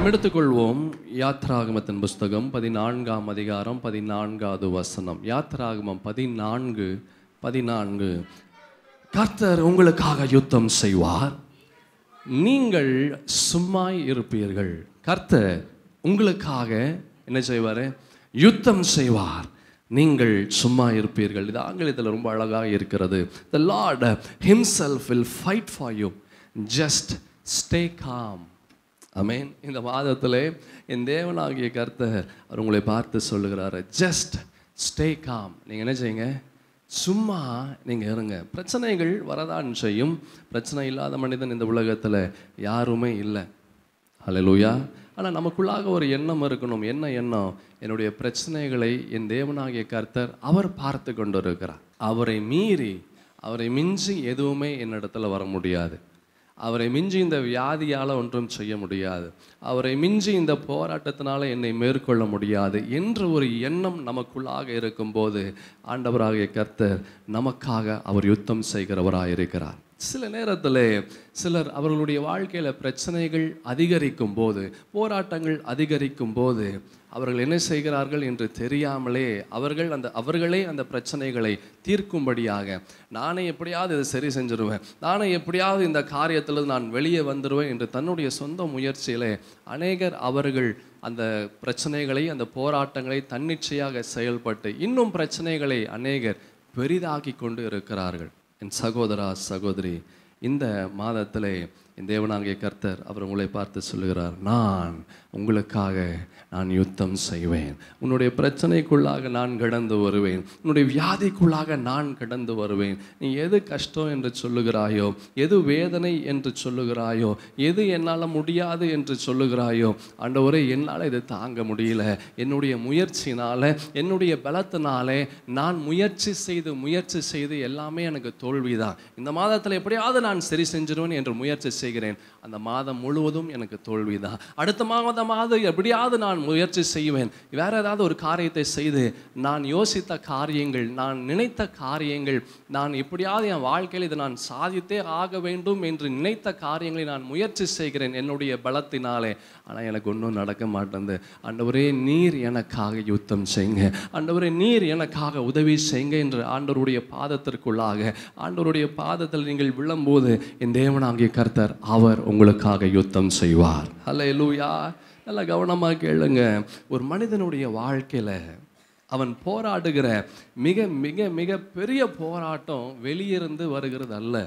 நாம் எடுத்துக்கொள்வோம் யாத்ராகமத்தின் புஸ்தகம் பதினான்காம் அதிகாரம் பதினான்காவது வசனம் யாத்ராகமம் பதினான்கு பதினான்கு கர்த்தர் உங்களுக்காக யுத்தம் செய்வார் நீங்கள் சும்மாய் இருப்பீர்கள் கர்த்தர் உங்களுக்காக என்ன செய்வார் யுத்தம் செய்வார் நீங்கள் சும்மா இருப்பீர்கள் இது ஆங்கிலத்தில் ரொம்ப அழகாக இருக்கிறது the Lord himself will fight for you just stay calm amen இந்த மாதத்தில் என் தேவனாகிய கர்த்தர் அவர் உங்களை பார்த்து சொல்லுகிறாரு ஜஸ்ட் ஸ்டே காம் நீங்கள் என்ன செய்யுங்க சும்மா நீங்கள் இருங்க பிரச்சனைகள் வரதான் செய்யும் பிரச்சனை இல்லாத மனிதன் இந்த உலகத்தில் யாருமே இல்லை ஹalleluya ஆனால் நமக்குள்ளாக ஒரு எண்ணம் இருக்கணும் என்ன எண்ணம் என்னுடைய பிரச்சனைகளை என் தேவனாகிய கர்த்தர் அவர் பார்த்து கொண்டு இருக்கிறார் அவரை மீறி அவரை மிஞ்சி எதுவுமே என்னிடத்துல வர முடியாது அவரை மிஞ்சி இந்த வியாதியால் ஒன்றும் செய்ய முடியாது அவரை மிஞ்சி இந்த போராட்டத்தினால என்னை மேற்கொள்ள முடியாது என்ற ஒரு எண்ணம் நமக்குள்ளாக இருக்கும்போது ஆண்டவராகிய கர்த்தர் நமக்காக அவர் யுத்தம் செய்கிறவராக இருக்கிறார் சில நேரத்தில் சிலர் அவர்களுடைய வாழ்க்கையில் பிரச்சனைகள் அதிகரிக்கும் போது போராட்டங்கள் அதிகரிக்கும் போது அவர்கள் என்ன செய்கிறார்கள் என்று தெரியாமலே அவர்கள் அந்த அவர்களே அந்த பிரச்சனைகளை தீர்க்கும்படியாக நானே எப்படியாவது இதை சரி செஞ்சிருவேன் நானே எப்படியாவது இந்த காரியத்தில் நான் வெளியே வந்துடுவேன் என்று தன்னுடைய சொந்த முயற்சியிலே அநேகர் அவர்கள் அந்த பிரச்சனைகளை அந்த போராட்டங்களை தன்னிச்சையாக செயல்பட்டு இன்னும் பிரச்சனைகளை அநேகர் பெரிதாக்கி கொண்டு இருக்கிறார்கள் என் சகோதரா சகோதரி இந்த மாதத்திலே என் தேவனாகிய கர்த்தர் அவர் உங்களை பார்த்து சொல்லுகிறார் நான் உங்களுக்காக நான் யுத்தம் செய்வேன் உன்னுடைய பிரச்சனைக்குள்ளாக நான் கடந்து வருவேன் உன்னுடைய வியாதிக்குள்ளாக நான் கடந்து வருவேன் நீ எது கஷ்டம் என்று சொல்லுகிறாயோ எது வேதனை என்று சொல்லுகிறாயோ எது என்னால் முடியாது என்று சொல்லுகிறாயோ ஆண்டவரே என்னால் இது தாங்க முடியல என்னுடைய முயற்சினால என்னுடைய பலத்தினாலே நான் முயற்சி செய்து முயற்சி செய்து எல்லாமே எனக்கு தோல்விதான் இந்த மாதத்தில் எப்படியாவது நான் சரி செஞ்சிருவேன் என்று முயற்சி செய்கிறேன் அந்த மாதம் முழுவதும் எனக்கு தோல்விதான் அடுத்த மாதமாவது எப்படியாவது நான் முயற்சி செய்வேன் வேற ஏதாவது ஒரு காரியத்தை செய்து நான் யோசித்த காரியங்கள் நான் நினைத்த காரியங்கள் நான் எப்படியாவது என் வாழ்க்கையில் இதை நான் சாதித்தே ஆக வேண்டும் என்று நினைத்த காரியங்களை நான் முயற்சி செய்கிறேன் என்னுடைய பலத்தினாலே ஆனால் எனக்கு ஒன்றும் நடக்க மாட்டேங்குது ஆண்டவரே நீர் எனக்காக யுத்தம் செய்யுங்க ஆண்டவரே நீர் எனக்காக உதவி செய்யுங்க என்று ஆண்டவருடைய பாதத்திற்குள்ளாக ஆண்டவருடைய பாதத்தில் நீங்கள் விழும்போது என் தேவனாகிய கர்த்தர் அவர் உங்களுக்காக யுத்தம் செய்வார் அல்ல லூயா நல்லா கவனமாக கேளுங்க ஒரு மனிதனுடைய வாழ்க்கையில் அவன் போராடுகிற மிக மிக மிக பெரிய போராட்டம் வெளியிருந்து வருகிறது அல்ல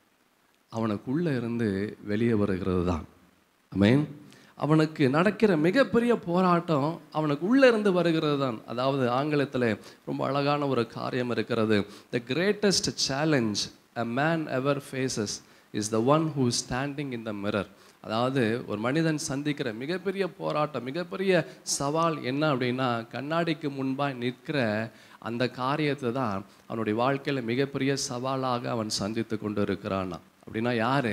அவனுக்குள்ளே இருந்து வெளியே வருகிறது தான் அமேன் அவனுக்கு நடக்கிற மிகப்பெரிய போராட்டம் அவனுக்கு உள்ளே இருந்து வருகிறது தான் அதாவது ஆங்கிலத்தில் ரொம்ப அழகான ஒரு காரியம் இருக்கிறது the greatest challenge a man ever faces is the one who standing in the mirror அதாவது ஒரு மனிதன் சந்திக்கிற மிகப்பெரிய போராட்டம் மிகப்பெரிய சவால் என்ன அப்படின்னா கண்ணாடிக்கு முன்பாக நிற்கிற அந்த காரியத்தை தான் அவனுடைய வாழ்க்கையில் மிகப்பெரிய சவாலாக அவன் சந்தித்து கொண்டு இருக்கிறான்னா அப்படின்னா யாரு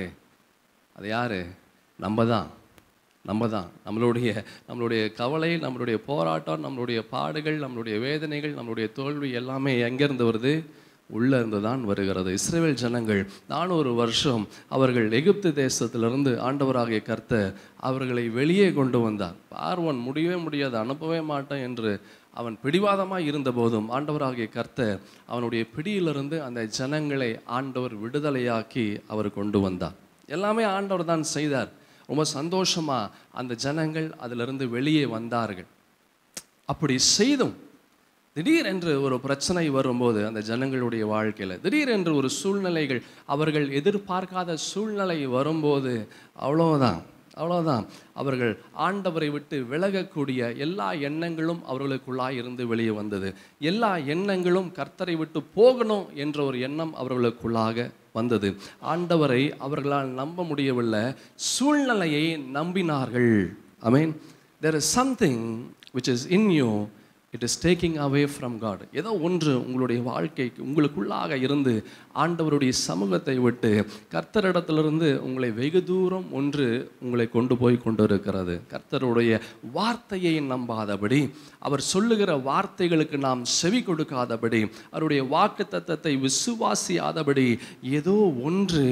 அது யாரு நம்ம தான் நம்ம தான் நம்மளுடைய நம்மளுடைய கவலை நம்மளுடைய போராட்டம் நம்மளுடைய பாடுகள் நம்மளுடைய வேதனைகள் நம்மளுடைய தோல்வி எல்லாமே எங்கேருந்து வருது உள்ளே இருந்து தான் வருகிறது இஸ்ரேல் ஜனங்கள் நானூறு வருஷம் அவர்கள் எகிப்து தேசத்திலிருந்து ஆண்டவராகிய கர்த்த அவர்களை வெளியே கொண்டு வந்தார் பார்வன் முடியவே முடியாது அனுப்பவே மாட்டேன் என்று அவன் பிடிவாதமாக இருந்த போதும் ஆண்டவராகிய கர்த்த அவனுடைய பிடியிலிருந்து அந்த ஜனங்களை ஆண்டவர் விடுதலையாக்கி அவர் கொண்டு வந்தார் எல்லாமே ஆண்டவர் தான் செய்தார் ரொம்ப சந்தோஷமா அந்த ஜனங்கள் அதிலிருந்து வெளியே வந்தார்கள் அப்படி செய்தும் திடீர் என்று ஒரு பிரச்சனை வரும்போது அந்த ஜனங்களுடைய வாழ்க்கையில் திடீர் என்று ஒரு சூழ்நிலைகள் அவர்கள் எதிர்பார்க்காத சூழ்நிலை வரும்போது அவ்வளோதான் அவ்வளோதான் அவர்கள் ஆண்டவரை விட்டு விலகக்கூடிய எல்லா எண்ணங்களும் அவர்களுக்குள்ளாய் இருந்து வெளியே வந்தது எல்லா எண்ணங்களும் கர்த்தரை விட்டு போகணும் என்ற ஒரு எண்ணம் அவர்களுக்குள்ளாக வந்தது ஆண்டவரை அவர்களால் நம்ப முடியவில்லை சூழ்நிலையை நம்பினார்கள் I mean there is something which is in you it is taking away from God ஏதோ ஒன்று உங்களுடைய வாழ்க்கைக்கு உங்களுக்குள்ளாக இருந்து ஆண்டவருடைய சமூகத்தை விட்டு கர்த்தரிடத்திலிருந்து உங்களை வெகு தூரம் ஒன்று உங்களை கொண்டு போய் கொண்டு இருக்கிறது கர்த்தருடைய வார்த்தையை நம்பாதபடி அவர் சொல்லுகிற வார்த்தைகளுக்கு நாம் செவி கொடுக்காதபடி அவருடைய வாக்கு தத்தத்தை விசுவாசியாதபடி ஏதோ ஒன்று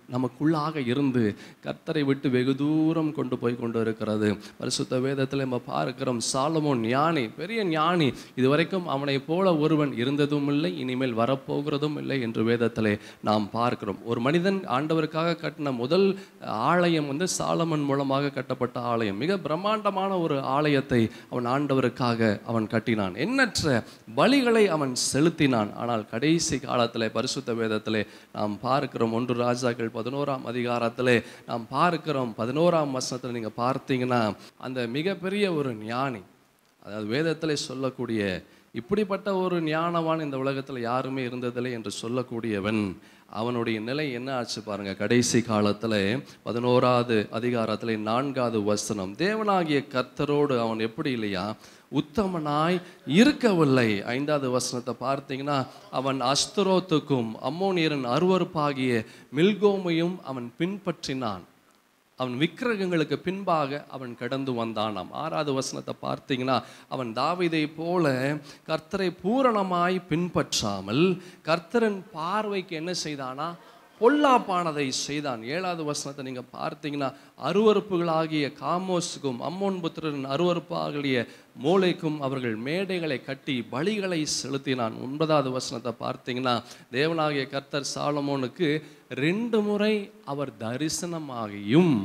நமக்குள்ளாக இருந்து கர்த்தரை விட்டு வெகு தூரம் கொண்டு போய் கொண்டு இருக்கிறது பரிசுத்த வேதத்தில் நம்ம பார்க்கிறோம் சாலமோன் ஞானி பெரிய ஞானி இதுவரைக்கும் அவனை போல ஒருவன் இருந்ததும் இல்லை இனிமேல் வரப்போகிறதும் இல்லை என்று வேதத்திலே நாம் பார்க்கிறோம் ஒரு மனிதன் ஆண்டவருக்காக கட்டின முதல் ஆலயம் வந்து சாலமன் மூலமாக கட்டப்பட்ட ஆலயம் மிக பிரம்மாண்டமான ஒரு ஆலயத்தை அவன் ஆண்டவருக்காக அவன் கட்டினான் எண்ணற்ற பலிகளை அவன் செலுத்தினான் ஆனால் கடைசி காலத்தில் பரிசுத்த வேதத்திலே நாம் பார்க்கிறோம் ஒன்று ராஜாக்கள் பதினோராம் அதிகாரத்திலே நாம் பார்க்கிறோம் பதினோராம் வசனத்தில் நீங்கள் பார்த்தீங்கன்னா அந்த மிகப்பெரிய ஒரு ஞானி அதாவது வேதத்திலே சொல்லக்கூடிய இப்படிப்பட்ட ஒரு ஞானவான் இந்த உலகத்தில் யாருமே இருந்ததில்லை என்று சொல்லக்கூடியவன் அவனுடைய நிலை என்ன ஆச்சு பாருங்க கடைசி காலத்தில் பதினோராவது அதிகாரத்தில் நான்காவது வசனம் தேவனாகிய கர்த்தரோடு அவன் எப்படி இல்லையா உத்தமனாய் இருக்கவில்லை ஐந்தாவது வசனத்தை பார்த்தீங்கன்னா அவன் அஸ்தரோத்துக்கும் அம்மோனியரின் அருவருப்பாகிய மில்கோமையும் அவன் பின்பற்றினான் அவன் விக்கிரகங்களுக்கு பின்பாக அவன் கடந்து வந்தானாம் ஆறாவது வசனத்தை பார்த்தீங்கன்னா அவன் தாவீதை போல கர்த்தரை பூரணமாய் பின்பற்றாமல் கர்த்தரின் பார்வைக்கு என்ன செய்தானா பொல்லாப்பானதை செய்தான் ஏழாவது வசனத்தை நீங்க பார்த்தீங்கன்னா அருவறுப்புகளாகிய காமோஸுக்கும் அம்மோன் புத்திரன் அருவறுப்பாகிய மூளைக்கும் அவர்கள் மேடைகளை கட்டி பலிகளை செலுத்தினான் ஒன்பதாவது வசனத்தை பார்த்தீங்கன்னா தேவனாகிய கர்த்தர் சாலமோனுக்கு ரெண்டு முறை அவர் தரிசனமாகியும்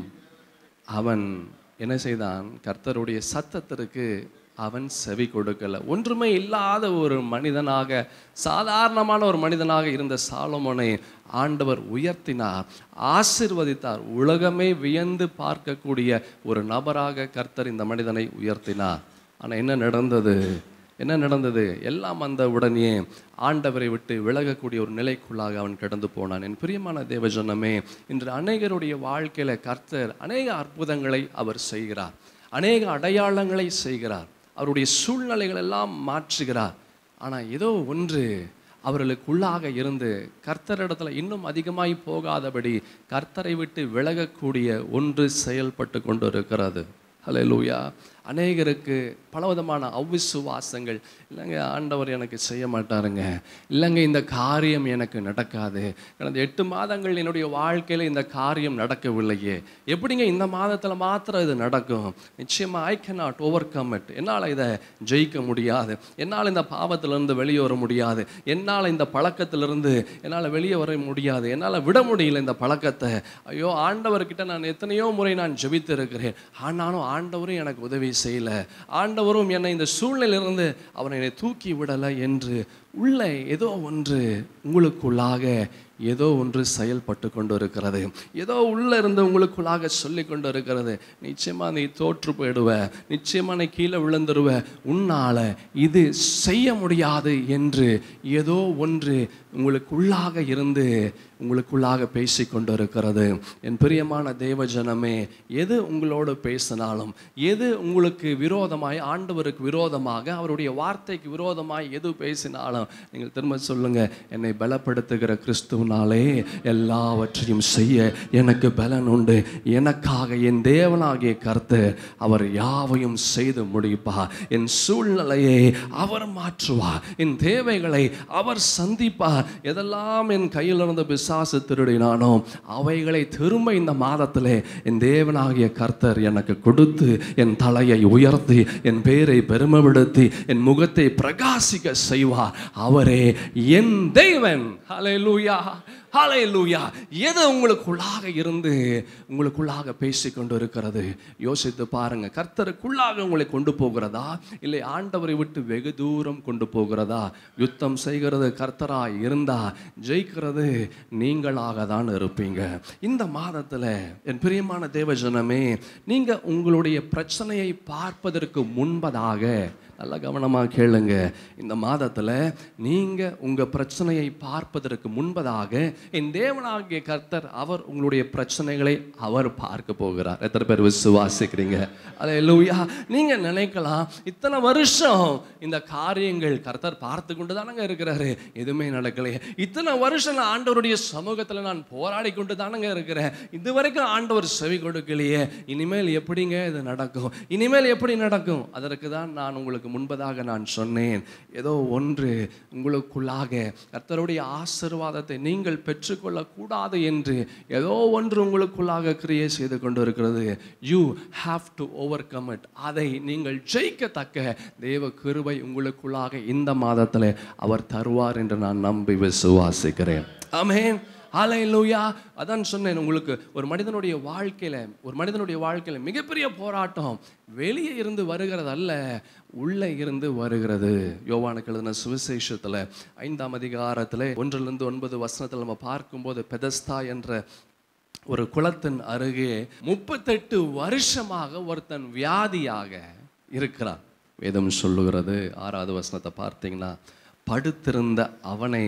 அவன் என்ன செய்தான் கர்த்தருடைய சத்தத்திற்கு அவன் செவி கொடுக்கல ஒன்றுமே இல்லாத ஒரு மனிதனாக சாதாரணமான ஒரு மனிதனாக இருந்த சாலமோனை ஆண்டவர் உயர்த்தினார் ஆசிர்வதித்தார் உலகமே வியந்து பார்க்கக்கூடிய ஒரு நபராக கர்த்தர் இந்த மனிதனை உயர்த்தினார் ஆனால் என்ன நடந்தது என்ன நடந்தது எல்லாம் அந்த உடனே ஆண்டவரை விட்டு விலகக்கூடிய ஒரு நிலைக்குள்ளாக அவன் கடந்து போனான் என் பிரியமான தேவஜனமே இன்று அநேகருடைய வாழ்க்கையில கர்த்தர் அநேக அற்புதங்களை அவர் செய்கிறார் அநேக அடையாளங்களை செய்கிறார் அவருடைய சூழ்நிலைகள் எல்லாம் மாற்றுகிறார் ஆனால் ஏதோ ஒன்று அவர்களுக்குள்ளாக இருந்து கர்த்தரிடத்துல இன்னும் அதிகமாய் போகாதபடி கர்த்தரை விட்டு விலகக்கூடிய ஒன்று செயல்பட்டு கொண்டு இருக்கிறது ஹலே லூயா அநேகருக்கு பலவிதமான அவ்விசுவாசங்கள் இல்லைங்க ஆண்டவர் எனக்கு செய்ய மாட்டாருங்க இல்லைங்க இந்த காரியம் எனக்கு நடக்காது கடந்த எட்டு மாதங்கள் என்னுடைய வாழ்க்கையில் இந்த காரியம் நடக்கவில்லையே எப்படிங்க இந்த மாதத்தில் மாத்திரம் இது நடக்கும் நிச்சயமாக I cannot overcome it என்னால் இதை ஜெயிக்க முடியாது என்னால் இந்த பாவத்திலிருந்து வெளியே வர முடியாது என்னால் இந்த பழக்கத்திலிருந்து என்னால் வெளியே வர முடியாது என்னால் விட முடியல இந்த பழக்கத்தை ஐயோ ஆண்டவர்கிட்ட நான் எத்தனையோ முறை நான் ஜெபித்து இருக்கிறேன் ஆனாலும் ஆண்டவரும் எனக்கு உதவி செய்யல ஆண்டவரும் என்னை இந்த சூழ்நிலையிலிருந்து அவர் என்னை தூக்கி விடலை என்று உள்ளே ஏதோ ஒன்று உங்களுக்குள்ளாக ஏதோ ஒன்று செயல்பட்டு கொண்டு இருக்கிறது ஏதோ உள்ள இருந்து உங்களுக்குள்ளாக சொல்லி கொண்டு இருக்கிறது நிச்சயமா நீ தோற்று போயிடுவ நிச்சயமா நீ கீழே விழுந்துருவ உன்னால இது செய்ய முடியாது என்று ஏதோ ஒன்று உங்களுக்குள்ளாக இருந்து உங்களுக்குள்ளாக பேசி கொண்டு இருக்கிறது என் பிரியமான தேவ ஜனமே எது உங்களோடு பேசினாலும் எது உங்களுக்கு விரோதமாய் ஆண்டவருக்கு விரோதமாக அவருடைய வார்த்தைக்கு விரோதமாய் எது பேசினாலும் நீங்கள் திரும்ப சொல்லுங்க என்னை பலப்படுத்துகிற கிறிஸ்துவனாலே எல்லாவற்றையும் செய்ய எனக்கு பலன் உண்டு எனக்காக என் தேவனாகிய கருத்து அவர் யாவையும் செய்து முடிப்பார் என் சூழ்நிலையை அவர் மாற்றுவார் என் தேவைகளை அவர் சந்திப்பார் எதெல்லாம் என் கையில் இருந்த பிசாசு திருடினானோ அவைகளை திரும்ப இந்த மாதத்திலே என் தேவனாகிய கர்த்தர் எனக்கு கொடுத்து என் தலையை உயர்த்தி என் பேரை பெருமைப்படுத்தி என் முகத்தை பிரகாசிக்க செய்வார் அவரே என் தேவன் ஹalleluya ஹalleluya எது உங்களுக்குள்ளாக இருந்து உங்களுக்குள்ளாக பேசிக்கொண்டு இருக்கிறது யோசித்து பாருங்க கர்த்தருக்குள்ளாக உங்களை கொண்டு போகிறதா இல்லை ஆண்டவரை விட்டு வெகு தூரம் கொண்டு போகிறதா யுத்தம் செய்கிறது கர்த்தராய் இருந்தா ஜெயிக்கிறது நீங்களாக தான் இருப்பீங்க இந்த மாதத்துல என் பிரியமான தேவஜனமே நீங்க உங்களுடைய பிரச்சனையை பார்ப்பதற்கு முன்பதாக நல்லா கவனமாக கேளுங்க இந்த மாதத்தில் நீங்கள் உங்கள் பிரச்சனையை பார்ப்பதற்கு முன்பதாக என் தேவனாகிய கர்த்தர் அவர் உங்களுடைய பிரச்சனைகளை அவர் பார்க்க போகிறார் எத்தனை பேர் விசுவாசிக்கிறீங்க அதை லூயா நீங்கள் நினைக்கலாம் இத்தனை வருஷம் இந்த காரியங்கள் கர்த்தர் பார்த்து கொண்டு தானங்க இருக்கிறாரு எதுவுமே நடக்கலையே இத்தனை வருஷம் நான் ஆண்டவருடைய சமூகத்தில் நான் போராடி கொண்டு தானங்க இருக்கிறேன் இது வரைக்கும் ஆண்டவர் செவி கொடுக்கலையே இனிமேல் எப்படிங்க இது நடக்கும் இனிமேல் எப்படி நடக்கும் அதற்கு தான் நான் உங்களுக்கு முன்பதாக நான் சொன்னேன் ஏதோ ஒன்று உங்களுக்குள்ளாக கர்த்தருடைய ஆசீர்வாதத்தை நீங்கள் பெற்றுக்கொள்ளக்கூடாது என்று ஏதோ ஒன்று உங்களுக்குள்ளாக கிரியை செய்து கொண்டு இருக்கிறது you have to overcome it அதை நீங்கள் ஜெயிக்கத்தக்க தேவ கிருபை உங்களுக்குள்ளாக இந்த மாதத்தில் அவர் தருவார் என்று நான் நம்பி விசுவாசிக்கிறேன் ஆமென் ஹalleluya அதான் சொன்னேன் உங்களுக்கு ஒரு மனிதனுடைய வாழ்க்கையில ஒரு மனிதனுடைய வாழ்க்கையில மிகப்பெரிய போராட்டம் வெளியே இருந்து வருகிறது அல்ல உள்ளே இருந்து வருகிறது யோவானுக்கு எழுதின சுவிசேஷத்துல ஐந்தாம் அதிகாரத்துல ஒன்றிலிருந்து ஒன்பது வசனத்தில் நம்ம பார்க்கும்போது பெதஸ்தா என்ற ஒரு குளத்தின் அருகே முப்பத்தெட்டு வருஷமாக ஒருத்தன் வியாதியாக இருக்கிறான் வேதம் சொல்லுகிறது ஆறாவது வசனத்தை பார்த்தீங்கன்னா படுத்திருந்த அவனை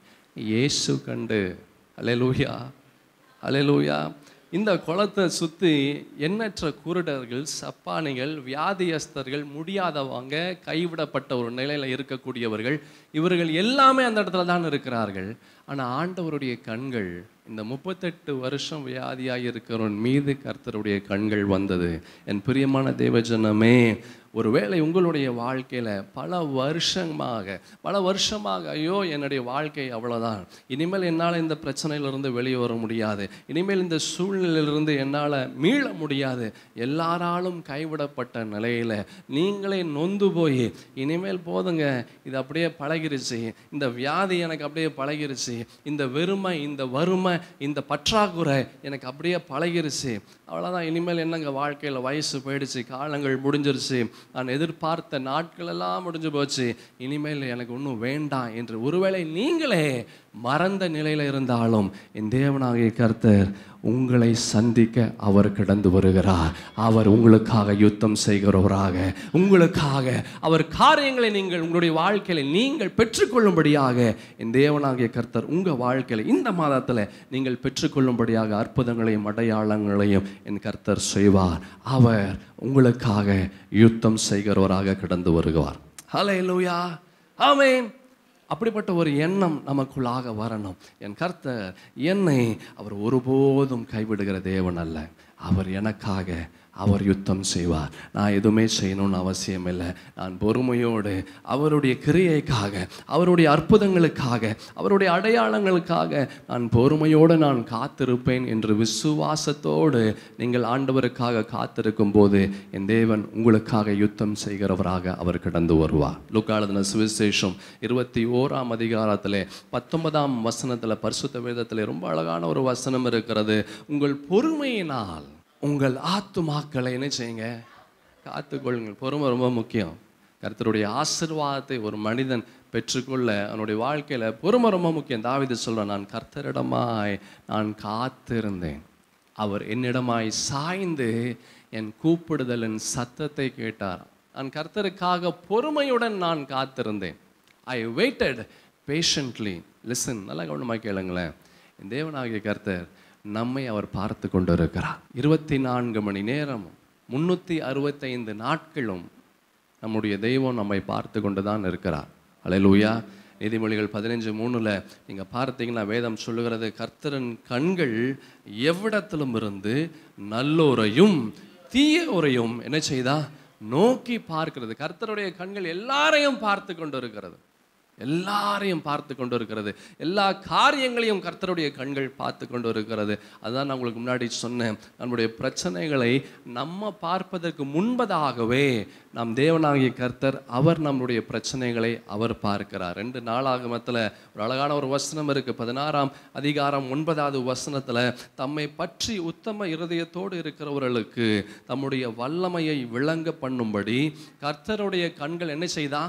இயேசு கண்டு அலையலூயா அலையலூயா இந்த குளத்தை சுற்றி எண்ணற்ற குருடர்கள் சப்பானிகள் வியாதியஸ்தர்கள் முடியாதவங்க கைவிடப்பட்ட ஒரு நிலையில் இருக்கக்கூடியவர்கள் இவர்கள் எல்லாமே அந்த இடத்துல தான் இருக்கிறார்கள் ஆனால் ஆண்டவருடைய கண்கள் இந்த முப்பத்தெட்டு வருஷம் வியாதியாக இருக்கிறவன் மீது கர்த்தருடைய கண்கள் வந்தது என் பிரியமான தேவஜனமே ஒருவேளை உங்களுடைய வாழ்க்கையில் பல வருஷமாக பல வருஷமாக ஐயோ என்னுடைய வாழ்க்கை அவ்வளோதான் இனிமேல் என்னால் இந்த பிரச்சனையிலிருந்து வெளியே வர முடியாது இனிமேல் இந்த சூழ்நிலையிலிருந்து என்னால் மீள முடியாது எல்லாராலும் கைவிடப்பட்ட நிலையில் நீங்களே நொந்து போய் இனிமேல் போதுங்க இது அப்படியே பழகிருச்சு இந்த வியாதி எனக்கு அப்படியே பழகிருச்சு இந்த வெறுமை இந்த வறுமை இந்த பற்றாக்குறை எனக்கு அப்படியே பழகிருச்சு அவ்வளோதான் இனிமேல் என்னங்க வாழ்க்கையில் வயசு போயிடுச்சு காலங்கள் முடிஞ்சிருச்சு நான் எதிர்பார்த்த நாட்கள் எல்லாம் முடிஞ்சு போச்சு இனிமேல் எனக்கு ஒன்றும் வேண்டாம் என்று ஒருவேளை நீங்களே மறந்த நிலையில் இருந்தாலும் என் தேவனாகிய கர்த்தர் உங்களை சந்திக்க அவர் கடந்து வருகிறார் அவர் உங்களுக்காக யுத்தம் செய்கிறவராக உங்களுக்காக அவர் காரியங்களை நீங்கள் உங்களுடைய வாழ்க்கையில நீங்கள் பெற்றுக்கொள்ளும்படியாக என் தேவனாகிய கர்த்தர் உங்கள் வாழ்க்கையில இந்த மாதத்தில் நீங்கள் பெற்றுக்கொள்ளும்படியாக அற்புதங்களையும் அடையாளங்களையும் என் கர்த்தர் செய்வார் அவர் உங்களுக்காக யுத்தம் செய்கிறவராக கடந்து வருவார் ஹலே லூயா ஆமென் அப்படிப்பட்ட ஒரு எண்ணம் நமக்குள்ளாக வரணும் என் கர்த்தர் என்னை அவர் ஒருபோதும் கைவிடுகிற தேவன் அல்ல அவர் எனக்காக அவர் யுத்தம் செய்வார் நான் எதுவுமே செய்யணும்னு அவசியம் இல்லை நான் பொறுமையோடு அவருடைய கிரியைக்காக அவருடைய அற்புதங்களுக்காக அவருடைய அடையாளங்களுக்காக நான் பொறுமையோடு நான் காத்திருப்பேன் என்று விசுவாசத்தோடு நீங்கள் ஆண்டவருக்காக காத்திருக்கும் போது என் தேவன் உங்களுக்காக யுத்தம் செய்கிறவராக அவர் கடந்து வருவார் லுக்காளதின சுவிசேஷம் இருபத்தி ஓராம் அதிகாரத்திலே பத்தொன்பதாம் வசனத்தில் பரிசுத்த வேதத்தில் ரொம்ப அழகான ஒரு வசனம் இருக்கிறது உங்கள் பொறுமையினால் உங்கள் ஆத்துமாக்களை என்ன செய்யுங்க காத்துக்கொள்ளுங்கள் பொறுமை ரொம்ப முக்கியம் கர்த்தருடைய ஆசிர்வாதத்தை ஒரு மனிதன் பெற்றுக்கொள்ள அவனுடைய வாழ்க்கையில் பொறுமை ரொம்ப முக்கியம் தாவிது சொல்கிறான் நான் கர்த்தரிடமாய் நான் காத்திருந்தேன் அவர் என்னிடமாய் சாய்ந்து என் கூப்பிடுதலின் சத்தத்தை கேட்டார் நான் கர்த்தருக்காக பொறுமையுடன் நான் காத்திருந்தேன் ஐ வெயிட்டட் பேஷண்ட்லி லிசன் நல்லா கவனமாக கேளுங்களேன் என் தேவனாகிய கர்த்தர் நம்மை அவர் பார்த்து கொண்டு இருக்கிறார் இருபத்தி நான்கு மணி நேரம் முன்னூற்றி அறுபத்தைந்து நாட்களும் நம்முடைய தெய்வம் நம்மை பார்த்து கொண்டு தான் இருக்கிறார் அலையலூயா நீதிமொழிகள் பதினஞ்சு மூணுல நீங்க பார்த்தீங்கன்னா வேதம் சொல்லுகிறது கர்த்தரின் கண்கள் எவ்விடத்திலும் இருந்து நல்லோரையும் தீயோரையும் என்ன செய்தா நோக்கி பார்க்கிறது கர்த்தருடைய கண்கள் எல்லாரையும் பார்த்து கொண்டு இருக்கிறது எல்லாரையும் பார்த்து கொண்டு இருக்கிறது எல்லா காரியங்களையும் கர்த்தருடைய கண்கள் பார்த்து கொண்டு இருக்கிறது அதுதான் நான் உங்களுக்கு முன்னாடி சொன்னேன் நம்முடைய பிரச்சனைகளை நம்ம பார்ப்பதற்கு முன்பதாகவே நம் தேவனாகிய கர்த்தர் அவர் நம்முடைய பிரச்சனைகளை அவர் பார்க்கிறார் ரெண்டு நாளாகமத்தில் ஒரு அழகான ஒரு வசனம் இருக்கு பதினாறாம் அதிகாரம் ஒன்பதாவது வசனத்தில் தம்மை பற்றி உத்தம இருதயத்தோடு இருக்கிறவர்களுக்கு தம்முடைய வல்லமையை விளங்க பண்ணும்படி கர்த்தருடைய கண்கள் என்ன செய்தா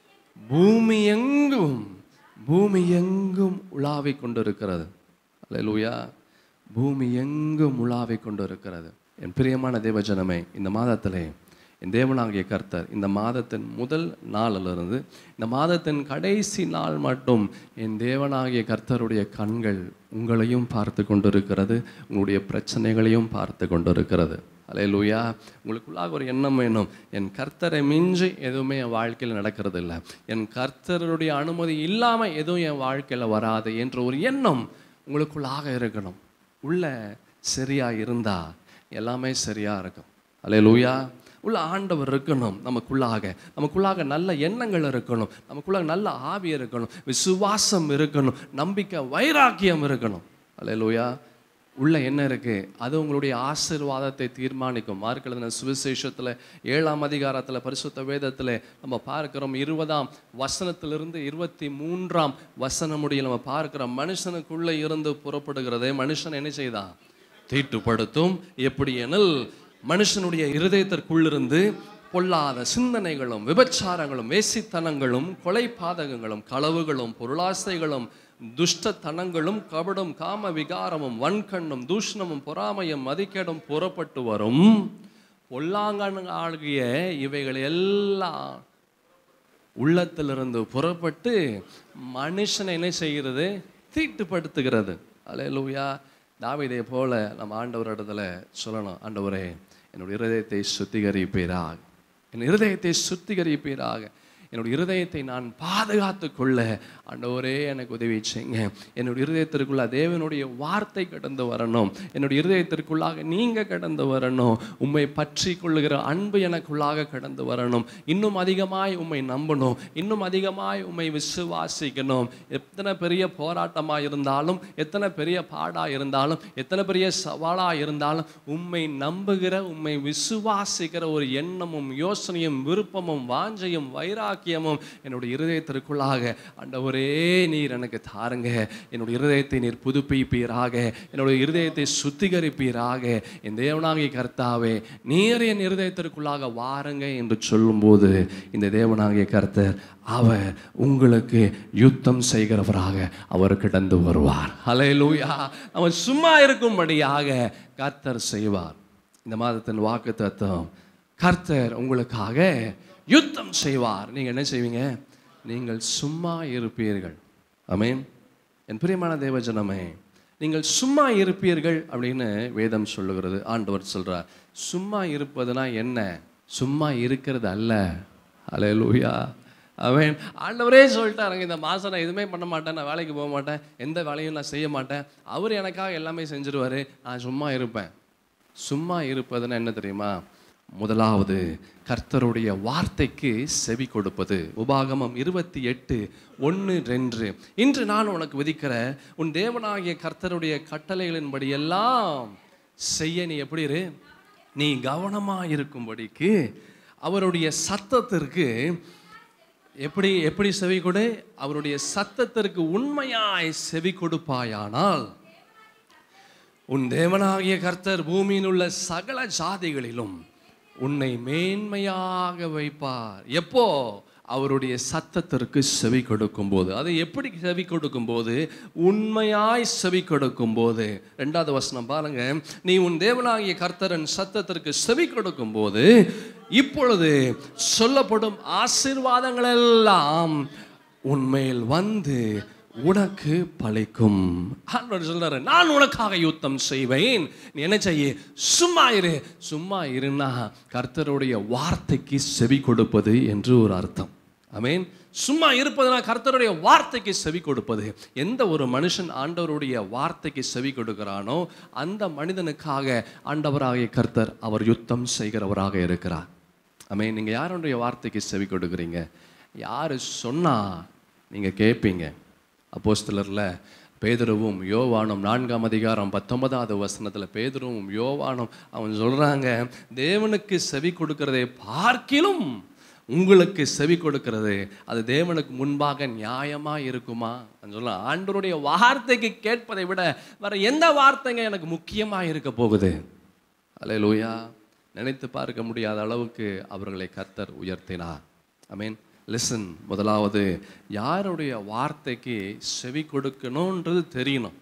பூமி எங்கும் பூமி எங்கும் உலாவிக் கொண்டிருக்கிறது அல்லேலூயா பூமி எங்கும் உலாவிக் கொண்டிருக்கிறது என் பிரியமான தேவஜனமே இந்த மாதத்திலே என் தேவனாகிய கர்த்தர் இந்த மாதத்தின் முதல் நாளிலிருந்து இந்த மாதத்தின் கடைசி நாள் மட்டும் என் தேவனாகிய கர்த்தருடைய கண்கள் உங்களையும் பார்த்து கொண்டிருக்கிறது உங்களுடைய பிரச்சனைகளையும் பார்த்து கொண்டிருக்கிறது அலே லூயா உங்களுக்குள்ளாக ஒரு எண்ணம் வேணும் என் கர்த்தரை மிஞ்சி எதுவுமே என் வாழ்க்கையில் நடக்கிறது இல்லை என் கர்த்தருடைய அனுமதி இல்லாமல் எதுவும் என் வாழ்க்கையில் வராது என்ற ஒரு எண்ணம் உங்களுக்குள்ளாக இருக்கணும் உள்ள சரியா இருந்தா எல்லாமே சரியா இருக்கும் அலே லூயா உள்ள ஆண்டவர் இருக்கணும் நமக்குள்ளாக நமக்குள்ளாக நல்ல எண்ணங்கள் இருக்கணும் நமக்குள்ளாக நல்ல ஆவி இருக்கணும் விசுவாசம் இருக்கணும் நம்பிக்கை வைராக்கியம் இருக்கணும் அல்லேலூயா உள்ள என்ன இருக்கு அது உங்களுடைய ஆசீர்வாதத்தை தீர்மானிக்கும் மார்க் எழுதின சுவிசேஷத்துல ஏழாம் அதிகாரத்துல பரிசுத்த வேதத்துல நம்ம பார்க்கிறோம் இருபதாம் வசனத்திலிருந்து இருபத்தி மூன்றாம் வசனம் முடிய நம்ம பார்க்கிறோம் மனுஷனுக்குள்ள இருந்து புறப்படுகிறதே மனுஷன் என்ன செய்தான் தீட்டுப்படுத்தும் எப்படி எனில் மனுஷனுடைய இருதயத்திற்குள்ளிருந்து பொல்லாத சிந்தனைகளும் விபச்சாரங்களும் வேசித்தனங்களும் கொலை பாதகங்களும் களவுகளும் பொருளாசைகளும் துஷ்டத்தனங்களும் கபடும் காம விகாரமும் வன்கண்ணும் தூஷணமும் பொறாமையும் மதிக்கேடும் புறப்பட்டு வரும் பொல்லாங்கன் ஆகிய இவைகள் எல்லாம் உள்ளத்திலிருந்து புறப்பட்டு மனுஷனை என்ன செய்கிறது தீட்டுப்படுத்துகிறது அலையலூயா தாவீதை போல நம்ம ஆண்டவர் இடத்துல சொல்லணும் ஆண்டவரே என்னுடைய இருதயத்தை சுத்திகரிப்பீராக என் இருதயத்தை சுத்திகரிப்பீராக என்னுடைய இருதயத்தை நான் பாதுகாத்து கொள்ள ஆண்டவரே எனக்கு உதவி செய்யுங்க என்னுடைய இருதயத்திற்குள்ள தேவனுடைய வார்த்தை கடந்து வரணும் என்னுடைய இருதயத்திற்குள்ளாக நீங்க கடந்து வரணும் உம்மை பற்றி கொள்ளுகிற அன்பு எனக்குள்ளாக கடந்து வரணும் இன்னும் அதிகமாய் உம்மை நம்பணும் இன்னும் அதிகமாய் உம்மை விசுவாசிக்கணும் எத்தனை பெரிய போராட்டமா இருந்தாலும் எத்தனை பெரிய பாடா இருந்தாலும் எத்தனை பெரிய சவாலா இருந்தாலும் உம்மை நம்புகிற உம்மை விசுவாசிக்கிற ஒரு எண்ணமும் யோசனையும் விருப்பமும் வாஞ்சையும் வைராக்கியமும் என்னுடைய இருதயத்திற்குள்ளாக ஆண்டவரே நீர் எனக்கு தாருங்க என்னுடைய இருதயத்தை நீர் புதுப்பிப்பீராக என்னுடைய இருதயத்தை சுத்திகரிப்பீராக என் தேவனாகிய கர்த்தாவே நீர் என் இருதயத்திற்குள்ளாக வாருங்க என்று சொல்லும்போது இந்த தேவனாகிய கர்த்தர் அவர் உங்களுக்கு யுத்தம் செய்கிறவராக அவர் கடந்து வருவார் ஹalleluya அவன் சும்மா இருக்கும்படியாக கர்த்தர் செய்வார் இந்த மாதத்தின் வாக்கு தத்துவம் கர்த்தர் உங்களுக்காக யுத்தம் செய்வார் நீங்க என்ன செய்வீங்க நீங்கள் சும்மா இருப்பீர்கள் ஆமென் என் பிரியமான தேவஜனமே நீங்கள் சும்மா இருப்பீர்கள் அப்படின்னு வேதம் சொல்லுகிறது ஆண்டவர் சொல்றார் சும்மா இருப்பதுனா என்ன சும்மா இருக்கிறது அல்ல அலையலூயா அவன் ஆண்டவரே சொல்லிட்டாருங்க இந்த மாதம் நான் எதுவுமே பண்ண மாட்டேன் நான் வேலைக்கு போக மாட்டேன் எந்த வேலையும் நான் செய்ய மாட்டேன் அவர் எனக்காக எல்லாமே செஞ்சிருவாரு நான் சும்மா இருப்பேன் சும்மா இருப்பதுன்னா என்ன தெரியுமா முதலாவது கர்த்தருடைய வார்த்தைக்கு செவி கொடுப்பது உபாகமம் இருபத்தி எட்டு ஒன்று ரெண்டு இன்று நான் உனக்கு விதிக்கிற உன் தேவனாகிய கர்த்தருடைய கட்டளைகளின்படி எல்லாம் செய்ய நீ எப்படி இரு நீ கவனமா இருக்கும்படிக்கு அவருடைய சத்தத்திற்கு எப்படி எப்படி செவி கொடு அவருடைய சத்தத்திற்கு உண்மையாய் செவி கொடுப்பாயானால் உன் தேவனாகிய கர்த்தர் பூமியில் உள்ள சகல ஜாதிகளிலும் உன்னை மேன்மையாக வைப்பார் எப்போ அவருடைய சத்தத்திற்கு செவி கொடுக்கும் போது அதை எப்படி செவி கொடுக்கும் போது உண்மையாய் செவி கொடுக்கும் போது ரெண்டாவது வசனம் பாருங்க நீ உன் தேவனாகிய கர்த்தரன் சத்தத்திற்கு செவி கொடுக்கும் போது இப்பொழுது சொல்லப்படும் ஆசீர்வாதங்கள் எல்லாம் உன்மேல் வந்து உனக்கு பழிக்கும் ஆண்டவர் சொல்றாரு நான் உனக்காக யுத்தம் செய்வேன் நீ என்ன செய்ய சும்மா இரு சும்மா இருன்னா கர்த்தருடைய வார்த்தைக்கு செவி கொடுப்பது என்று ஒரு அர்த்தம் ஆமென் சும்மா இருப்பதுனா கர்த்தருடைய வார்த்தைக்கு செவி கொடுப்பது எந்த ஒரு மனுஷன் ஆண்டவருடைய வார்த்தைக்கு செவி கொடுக்கிறானோ அந்த மனிதனுக்காக ஆண்டவராகிய கர்த்தர் அவர் யுத்தம் செய்கிறவராக இருக்கிறார் ஆமென் நீங்க யாருடைய வார்த்தைக்கு செவி கொடுக்குறீங்க யாரு சொன்னா நீங்க கேட்பீங்க அப்போஸ்தலரில் பேதுருவும் யோவானும் நான்காம் அதிகாரம் பத்தொன்பதாவது வசனத்தில் பேதுருவும் யோவானும் அவன் சொல்றாங்க தேவனுக்கு செவி கொடுக்கிறதை பார்க்கிலும் உங்களுக்கு செவி கொடுக்கிறது அது தேவனுக்கு முன்பாக நியாயமா இருக்குமா சொல்ல ஆண்டவருடைய வார்த்தைக்கு கேட்பதை விட வேற எந்த வார்த்தைங்க எனக்கு முக்கியமா இருக்க போகுது அல்லேலூயா நினைத்து பார்க்க முடியாத அளவுக்கு அவர்களை கர்த்தர் உயர்த்தினார் ஐ மீன் லிசன் முதலாவது யாருடைய வார்த்தைக்கு செவி கொடுக்கணுன்றது தெரியணும்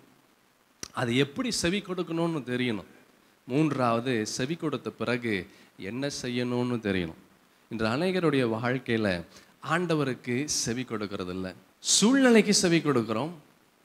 அது எப்படி செவி கொடுக்கணும்னு தெரியணும் மூன்றாவது செவி கொடுத்த பிறகு என்ன செய்யணும்னு தெரியணும் இன்று அநேகருடைய வாழ்க்கையில ஆண்டவருக்கு செவி கொடுக்கறது இல்லை சூழ்நிலைக்கு செவி கொடுக்கிறோம்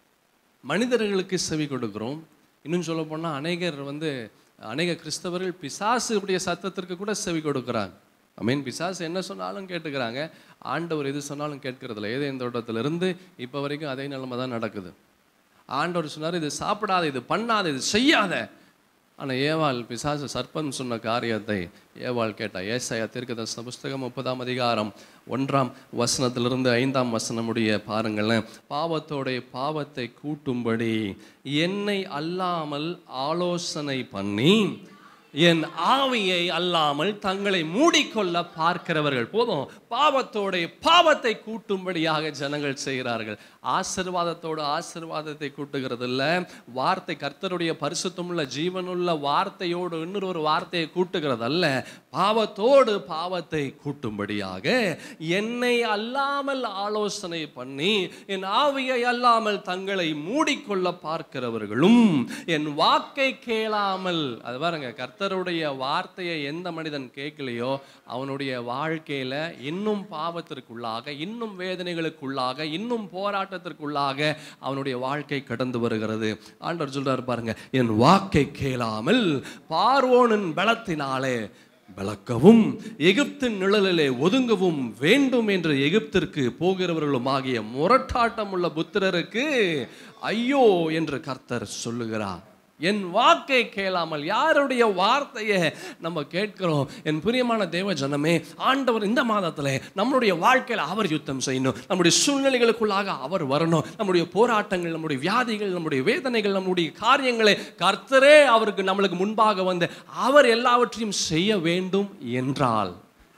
மனிதர்களுக்கு செவி கொடுக்கிறோம் இன்னும் சொல்ல போனால் அநேகர் வந்து அநேக கிறிஸ்தவர்கள் பிசாசுடைய சத்தத்திற்கு கூட செவி கொடுக்குறாங்க ஐ மீன் பிசாசு என்ன சொன்னாலும் கேட்டுக்கிறாங்க ஆண்டவர் எது சொன்னாலும் கேட்கறதில்ல ஏதோ இந்த தோட்டத்திலிருந்து இப்போ வரைக்கும் அதே நிலைமை தான் நடக்குது ஆண்டவர் சொன்னார் இது சாப்பிடாத இது பண்ணாத இது செய்யாத ஆனால் ஏவாள் பிசாசு சர்ப்பம் சொன்ன காரியத்தை ஏவாள் கேட்டா ஏசாயா தீர்க்கதர்சன புஸ்தகம் முப்பதாம் அதிகாரம் ஒன்றாம் வசனத்திலிருந்து ஐந்தாம் வசனம் முடிய பாருங்களேன் பாவத்தோடைய பாவத்தை கூட்டும்படி என்னை அல்லாமல் ஆலோசனை பண்ணி என் ஆவியை அல்லாமல் தங்களை மூடிக்கொள்ள பார்க்கிறவர்கள் போதும் பாவத்தோடைய பாவத்தை கூட்டும்படியாக ஜனங்கள் செய்கிறார்கள் ஆசிர்வாதத்தோடு ஆசிர்வாதத்தை கூட்டுகிறது இல்ல வார்த்தை கர்த்தருடைய பரிசுத்தமுள்ள ஜீவனுள்ள வார்த்தையோடு இன்னொரு ஒரு வார்த்தையை கூட்டுகிறது அல்ல பாவத்தோடு பாவத்தை கூட்டும்படியாக என்னை அல்லாமல் ஆலோசனை பண்ணி என் ஆவியை அல்லாமல் தங்களை மூடிக்கொள்ள பார்க்கிறவர்களும் என் வாக்கை கேளாமல் அது பாருங்க கர்த்தருடைய வார்த்தையை எந்த மனிதன் கேட்கலையோ அவனுடைய வாழ்க்கையில இன்னும் பாவத்திற்குள்ளாக இன்னும் வேதனைகளுக்குள்ளாக இன்னும் போராட்டத்திற்குள்ளாக அவனுடைய வாழ்க்கை கடந்து வருகிறது ஆண்டவர் சொல்றாரு பாருங்க என் வாக்கை கேளாமல் பார்வோனின் பலத்தினாலே விளக்கவும் எகிப்தின் நிழலிலே ஒதுங்கவும் வேண்டும் என்று எகிப்திற்கு போகிறவர்களும் ஆகிய முரட்டாட்டம் உள்ள புத்திரருக்கு ஐயோ என்று கர்த்தர் சொல்லுகிறார் என் வாக்கை கேளாமல் யாருடைய வார்த்தையை நம்ம கேட்கிறோம் என் பிரியமான தேவ ஜனமே ஆண்டவர் இந்த மாதத்தில் நம்மளுடைய வாழ்க்கையில் அவர் யுத்தம் செய்யணும் நம்முடைய சூழ்நிலைகளுக்குள்ளாக அவர் வரணும் நம்முடைய போராட்டங்கள் நம்முடைய வியாதிகள் நம்முடைய வேதனைகள் நம்முடைய காரியங்களை கர்த்தரே அவருக்கு நம்மளுக்கு முன்பாக வந்து அவர் எல்லாவற்றையும் செய்ய வேண்டும் என்றால்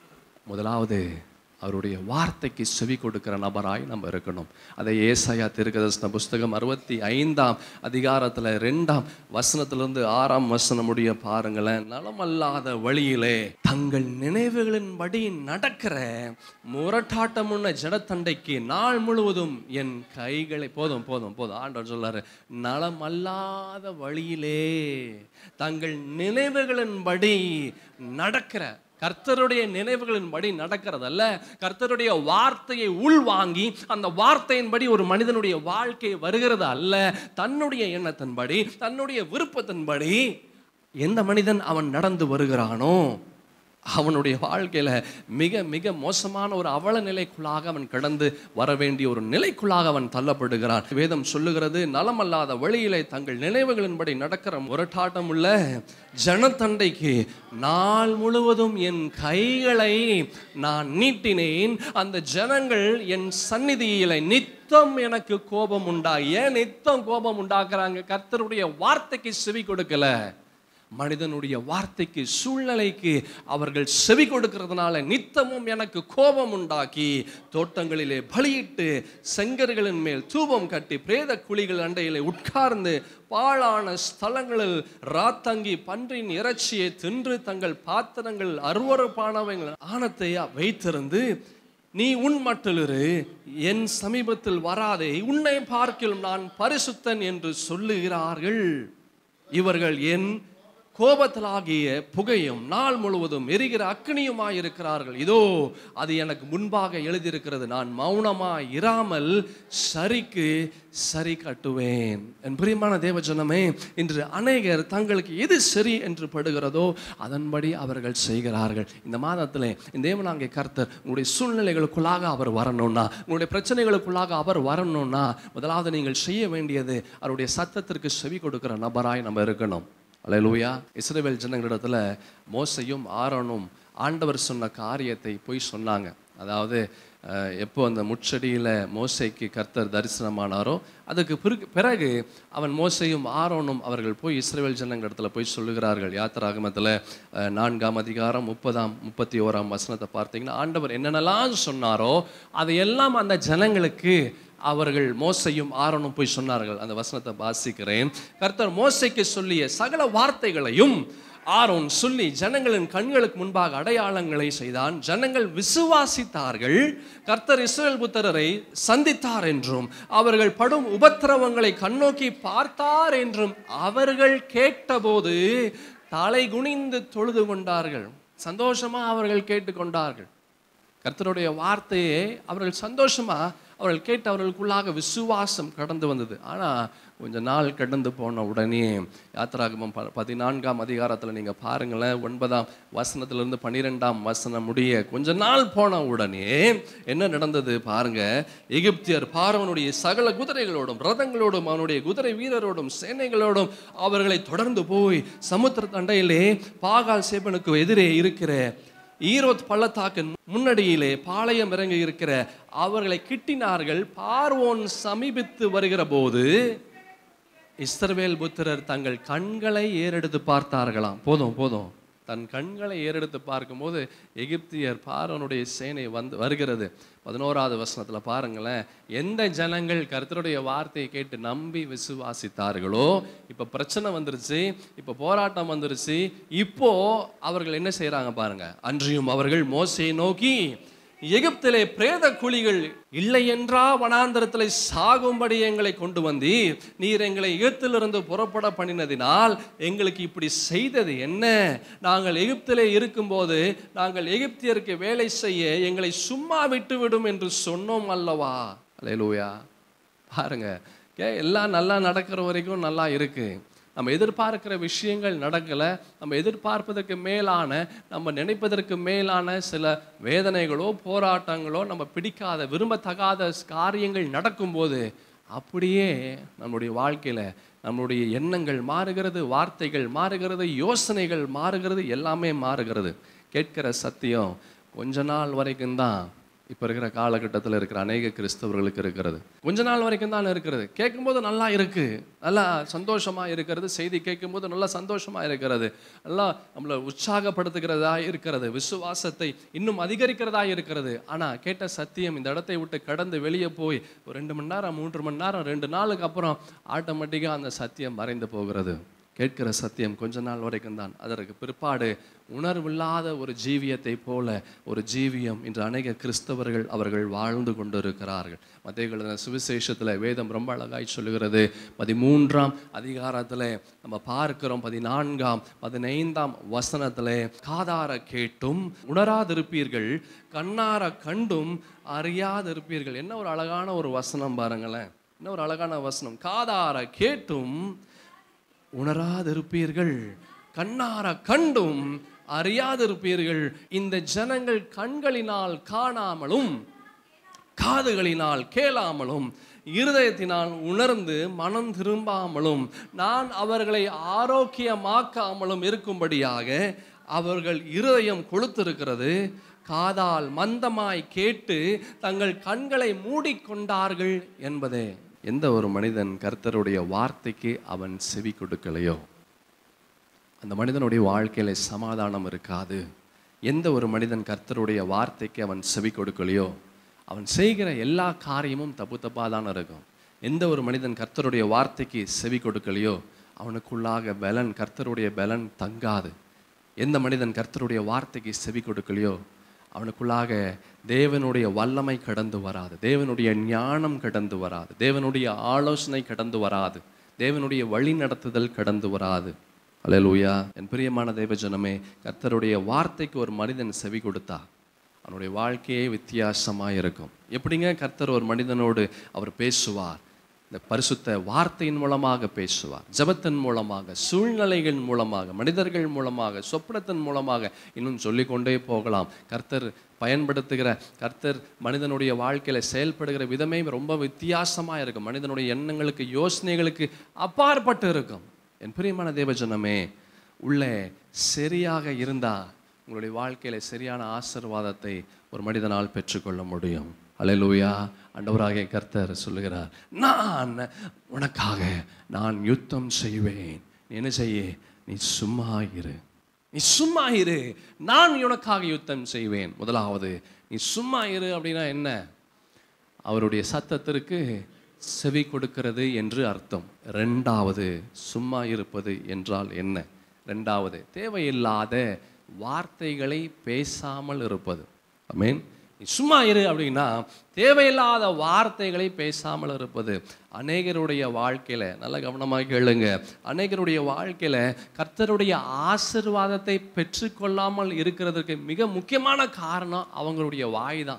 முதலாவது அவருடைய வார்த்தைக்கு செவி கொடுக்கிற நபராய் நம்ம இருக்கணும் அதை ஏசாயா திருக்கதர்சன புஸ்தகம் அறுபத்தி ஐந்தாம் அதிகாரத்தில் ரெண்டாம் வசனத்திலிருந்து ஆறாம் வசனமுடைய பாருங்களேன் நலமல்லாத வழியிலே தங்கள் நினைவுகளின்படி நடக்கிற முரட்டாட்டமுள்ள ஜடத்தண்டைக்கு நாள் முழுவதும் என் கைகளை போதும் போதும் போதும் ஆண்டவர் சொல்லாரு நலமல்லாத வழியிலே தங்கள் நினைவுகளின்படி நடக்கிற கர்த்தருடைய நினைவுகளின்படி நடக்கிறதல்ல கர்த்தருடைய வார்த்தையை உள்வாங்கி அந்த வார்த்தையின்படி ஒரு மனிதனுடைய வாழ்க்கை வருகிறது அல்ல தன்னுடைய எண்ணத்தின்படி தன்னுடைய விருப்பத்தின்படி எந்த மனிதன் அவன் நடந்து வருகிறானோ அவனுடைய வாழ்க்கையில மிக மிக மோசமான ஒரு அவல நிலைக்குள்ளாக அவன் கடந்து வர வேண்டிய ஒரு நிலைக்குள்ளாக அவன் தள்ளப்படுகிறான் வேதம் சொல்லுகிறது நலமல்லாத வழியிலே தங்கள் நினைவுகளின்படி நடக்கிற முரட்டாட்டம் உள்ள ஜனத்தண்டைக்கு நாள் முழுவதும் என் கைகளை நான் நீட்டினேன் அந்த ஜனங்கள் என் சந்நிதியில நித்தம் எனக்கு கோபம் உண்டா ஏன் நித்தம் கோபம் உண்டாக்குறாங்க கர்த்தருடைய வார்த்தைக்கு செவி கொடுக்கல மனிதனுடைய வார்த்தைக்கு சூழ்நிலைக்கு அவர்கள் செவி கொடுக்கிறதுனால நித்தமும் எனக்கு கோபம் உண்டாக்கி தோட்டங்களிலே பலியிட்டு செங்கர்களின் மேல் தூபம் கட்டி பிரேத குழிகள் அண்டையிலே உட்கார்ந்து பாழான ஸ்தலங்களில் ராத்தங்கி பன்றின் இறைச்சியை தின்று தங்கள் பாத்திரங்கள் அருவறுப்பானவைகள் ஆணத்தை வைத்திருந்து நீ உன் மட்டிலிரு என் சமீபத்தில் வராதே உன்னை பார்க்கிலும் நான் பரிசுத்தன் என்று சொல்லுகிறார்கள் இவர்கள் என் கோபத்திலாகிய புகையும் நாள் முழுவதும் எரிகிற அக்னியுமாய் இருக்கிறார்கள் இதோ அது எனக்கு முன்பாக எழுதியிருக்கிறது நான் மௌனமாய் இராமல் சரிக்கு சரி கட்டுவேன் என் பிரியமான தேவஜனமே இன்று அநேகர் தங்களுக்கு எது சரி என்று படுகிறதோ அதன்படி அவர்கள் செய்கிறார்கள் இந்த மாதத்தில் இந்த தேவனாகிய கர்த்தர் உங்களுடைய சூழ்நிலைகளுக்குள்ளாக அவர் வரணும்னா உங்களுடைய பிரச்சனைகளுக்குள்ளாக அவர் வரணும்னா முதலாவது நீங்கள் செய்ய வேண்டியது அவருடைய சத்தத்திற்கு செவி கொடுக்கிற நபராய் நம்ம இருக்கணும் அல்லேலூயா இஸ்ரவேல் ஜனங்களிடத்துல மோசையும் ஆரோனும் ஆண்டவர் சொன்ன காரியத்தை போய் சொன்னாங்க அதாவது அஹ், எப்போ அந்த முச்செடியில் மோசைக்கு கர்த்தர் தரிசனமானாரோ அதுக்கு பிறகு பிறகு அவன் மோசையும் ஆரோனும் அவர்கள் போய் இஸ்ரவேல் ஜனங்களிடத்துல போய் சொல்லுகிறார்கள் யாத்திராகமத்தில் அஹ், நான்காம் அதிகாரம் முப்பதாம் முப்பத்தி ஓராம் வசனத்தை பார்த்தீங்கன்னா ஆண்டவர் என்னென்னலாம் சொன்னாரோ அதையெல்லாம் அந்த ஜனங்களுக்கு அவர்கள் மோசையும் ஆரோனும் போய் சொன்னார்கள் அந்த வசனத்தை வாசிக்கிறேன் கர்த்தர் மோசைக்கு சொல்லிய சகல வார்த்தைகளையும் ஆரோன் சொல்லி ஜனங்களின் கண்களுக்கு முன்பாக அடையாளங்களை செய்தான் ஜனங்கள் விசுவாசித்தார்கள் கர்த்தர் இஸ்ரவேல் புத்திரரை சந்தித்தார் என்றும் அவர்கள் படும் உபத்திரவங்களை கண்ணோக்கி பார்த்தார் என்றும் அவர்கள் கேட்டபோது தலை குனிந்து தொழுது கொண்டார்கள் சந்தோஷமா அவர்கள் கேட்டுக்கொண்டார்கள் கர்த்தருடைய வார்த்தையை அவர்கள் சந்தோஷமா அவர்கள் கேட்டு அவர்களுக்குள்ளாக விசுவாசம் கடந்து வந்தது ஆனால் கொஞ்ச நாள் கடந்து போன உடனே யாத்திராகமம் ப பதினான்காம் அதிகாரத்தில் நீங்கள் பாருங்களேன் ஒன்பதாம் வசனத்திலிருந்து பன்னிரெண்டாம் வசனம் முடிய கொஞ்ச நாள் போன உடனே என்ன நடந்தது பாருங்க எகிப்தியர் பார்வனுடைய சகல குதிரைகளோடும் ரதங்களோடும் அவனுடைய குதிரை வீரரோடும் சேனைகளோடும் அவர்களை தொடர்ந்து போய் சமுத்திர தண்டையிலே பாகால் சேபனுக்கு எதிரே இருக்கிற ஈரோத் பள்ளத்தாக்கின் முன்னடியிலே பாளையம் இறங்கி இருக்கிற அவர்களை கிட்டினார்கள் பார்வோன் சமீபித்து வருகிற போது இஸ்ரவேல் புத்திரர் தங்கள் கண்களை ஏறெடுத்து பார்த்தார்களாம் போதும் போதும் தன் கண்களை ஏறெடுத்து பார்க்கும்போது எகிப்தியர் பார்வனுடைய சேனை வந்து வருகிறது பதினோராவது வசனத்தில் பாருங்களேன் எந்த ஜனங்கள் கர்த்தருடைய வார்த்தையை கேட்டு நம்பி விசுவாசித்தார்களோ இப்போ பிரச்சனை வந்துருச்சு இப்போ போராட்டம் வந்துருச்சு இப்போ அவர்கள் என்ன செய்கிறாங்க பாருங்க அன்றியும் அவர்கள் மோசையை நோக்கி எகிப்திலே பிரேத குழிகள் இல்லை என்றா வனாந்தரத்தில் சாகும்படி எங்களை கொண்டு வந்தீர் நீர் எங்களை எகிப்திலிருந்து புறப்பட பண்ணினதினால் எங்களுக்கு இப்படி செய்தது என்ன நாங்கள் எகிப்திலே இருக்கும்போது நாங்கள் எகிப்தியருக்கு வேலை செய்ய எங்களை சும்மா விட்டுவிடும் என்று சொன்னோம் அல்லவா அல்லேலூயா பாருங்க கே எல்லாம் நல்லா நடக்கிற வரைக்கும் நல்லா இருக்கு நம்ம எதிர்பார்க்கிற விஷயங்கள் நடக்கலை நம்ம எதிர்பார்ப்பதற்கு மேலான நம்ம நினைப்பதற்கு மேலான சில வேதனைகளோ போராட்டங்களோ நம்ம பிடிக்காத விரும்பத்தகாத காரியங்கள் நடக்கும்போது அப்படியே நம்முடைய வாழ்க்கையில் நம்மளுடைய எண்ணங்கள் மாறுகிறது வார்த்தைகள் மாறுகிறது யோசனைகள் மாறுகிறது எல்லாமே மாறுகிறது கேட்கிற சத்தியம் கொஞ்ச நாள் வரைக்கும் தான் இப்போ இருக்கிற காலகட்டத்தில் இருக்கிற அநேக கிறிஸ்தவர்களுக்கு இருக்கிறது கொஞ்ச நாள் வரைக்கும் தான் இருக்கிறது கேட்கும்போது நல்லா இருக்கு நல்லா சந்தோஷமா இருக்கிறது செய்தி கேட்கும்போது நல்லா சந்தோஷமா இருக்கிறது நல்லா நம்மளை உற்சாகப்படுத்துகிறதா இருக்கிறது விசுவாசத்தை இன்னும் அதிகரிக்கிறதா இருக்கிறது ஆனால் கேட்ட சத்தியம் இந்த இடத்தை விட்டு கடந்து வெளியே போய் ஒரு ரெண்டு மணி நேரம் மூன்று மணி நேரம் ரெண்டு நாளுக்கு அப்புறம் ஆட்டோமேட்டிக்காக அந்த சத்தியம் மறைந்து போகிறது கேட்கிற சத்தியம் கொஞ்ச நாள் வரைக்கும் தான் அதற்கு பிற்பாடு உணர்வில்லாத ஒரு ஜீவியத்தை போல ஒரு ஜீவியம் இன்று அநேக கிறிஸ்தவர்கள் அவர்கள் வாழ்ந்து கொண்டிருக்கிறார்கள் மத்திய சுவிசேஷத்தில் வேதம் ரொம்ப அழகாய் சொல்லுகிறது பதிமூன்றாம் அதிகாரத்தில் நம்ம பார்க்கிறோம் பதினான்காம் பதினைந்தாம் வசனத்தில் காதார கேட்டும் உணராதிருப்பீர்கள் கண்ணார கண்டும் அறியாதிருப்பீர்கள் என்ன ஒரு அழகான ஒரு வசனம் பாருங்களேன் என்ன ஒரு அழகான வசனம் காதார கேட்டும் உணராதிருப்பீர்கள் கண்ணார கண்டும் அறியாதிருப்பீர்கள் இந்த ஜனங்கள் கண்களினால் காணாமலும் காதுகளினால் கேளாமலும் இருதயத்தினால் உணர்ந்து மனம் திரும்பாமலும் நான் அவர்களை ஆரோக்கியமாக்காமலும் இருக்கும்படியாக அவர்கள் இருதயம் கொளுத்திருக்கிறது காதால் மந்தமாய் கேட்டு தங்கள் கண்களை மூடிக்கொண்டார்கள் என்பதே எந்த ஒரு மனிதன் கர்த்தருடைய வார்த்தைக்கு அவன் செவி கொடுக்கலையோ அந்த மனிதனுடைய வாழ்க்கையில சமாதானம் இருக்காது எந்த ஒரு மனிதன் கர்த்தருடைய வார்த்தைக்கு அவன் செவி கொடுக்கலையோ அவன் செய்கிற எல்லா காரியமும் தப்பு தப்பாக தான் இருக்கும் எந்த ஒரு மனிதன் கர்த்தருடைய வார்த்தைக்கு செவி கொடுக்கலையோ அவனுக்குள்ளாக பலன் கர்த்தருடைய பலன் தங்காது எந்த மனிதன் கர்த்தருடைய வார்த்தைக்கு செவி கொடுக்கலையோ அவனுக்குள்ளாக தேவனுடைய வல்லமை கடந்து வராது தேவனுடைய ஞானம் கடந்து வராது தேவனுடைய ஆலோசனை கடந்து வராது தேவனுடைய வழி நடத்துதல் கடந்து வராது அல்லேலூயா என் பிரியமான தேவஜனமே கர்த்தருடைய வார்த்தைக்கு ஒரு மனிதன் செவி கொடுத்தா அவனுடைய வாழ்க்கையே வித்தியாசமாக இருக்கும் எப்படிங்க கர்த்தர் ஒரு மனிதனோடு அவர் பேசுவார் இந்த பரிசுத்த வார்த்தையின் மூலமாக பேசுவார் ஜபத்தின் மூலமாக சூழ்நிலைகள் மூலமாக மனிதர்கள் மூலமாக சொப்பனத்தின் மூலமாக இன்னும் சொல்லிக்கொண்டே போகலாம் கர்த்தர் பயன்படுத்துகிற கர்த்தர் மனிதனுடைய வாழ்க்கையில செயல்படுகிற விதமே ரொம்ப வித்தியாசமாக இருக்கும் மனிதனுடைய எண்ணங்களுக்கு யோசனைகளுக்கு அப்பாற்பட்டு இருக்கும் என் பிரியமான தேவஜனமே உள்ளே சரியாக இருந்தா உங்களுடைய வாழ்க்கையில சரியான ஆசீர்வாதத்தை ஒரு மனிதனால் பெற்றுக்கொள்ள முடியும் அல்லேலூயா ஆண்டவராகிய கர்த்தர் சொல்லுகிறார் நான் உனக்காக நான் யுத்தம் செய்வேன் நீ என்ன செய்ய நீ சும்மா இரு நீ சும்மா இரு நான் உனக்காக யுத்தம் செய்வேன் முதலாவது நீ சும்மா இரு அப்படின்னா என்ன அவருடைய சத்தத்திற்கு செவி கொடுக்கிறது என்று அர்த்தம் ரெண்டாவது சும்மா இருப்பது என்றால் என்ன ரெண்டாவது தேவையில்லாத வார்த்தைகளை பேசாமல் இருப்பது மீன் நீ சும்மா இரு அப்படின்னா தேவையில்லாத வார்த்தைகளை பேசாமல் இருப்பது அநேகருடைய வாழ்க்கையில நல்ல கவனமாக கேளுங்க அநேகருடைய வாழ்க்கையில கர்த்தருடைய ஆசிர்வாதத்தை பெற்றுக்கொள்ளாமல் இருக்கிறதுக்கு மிக முக்கியமான காரணம் அவங்களுடைய வாய் தான்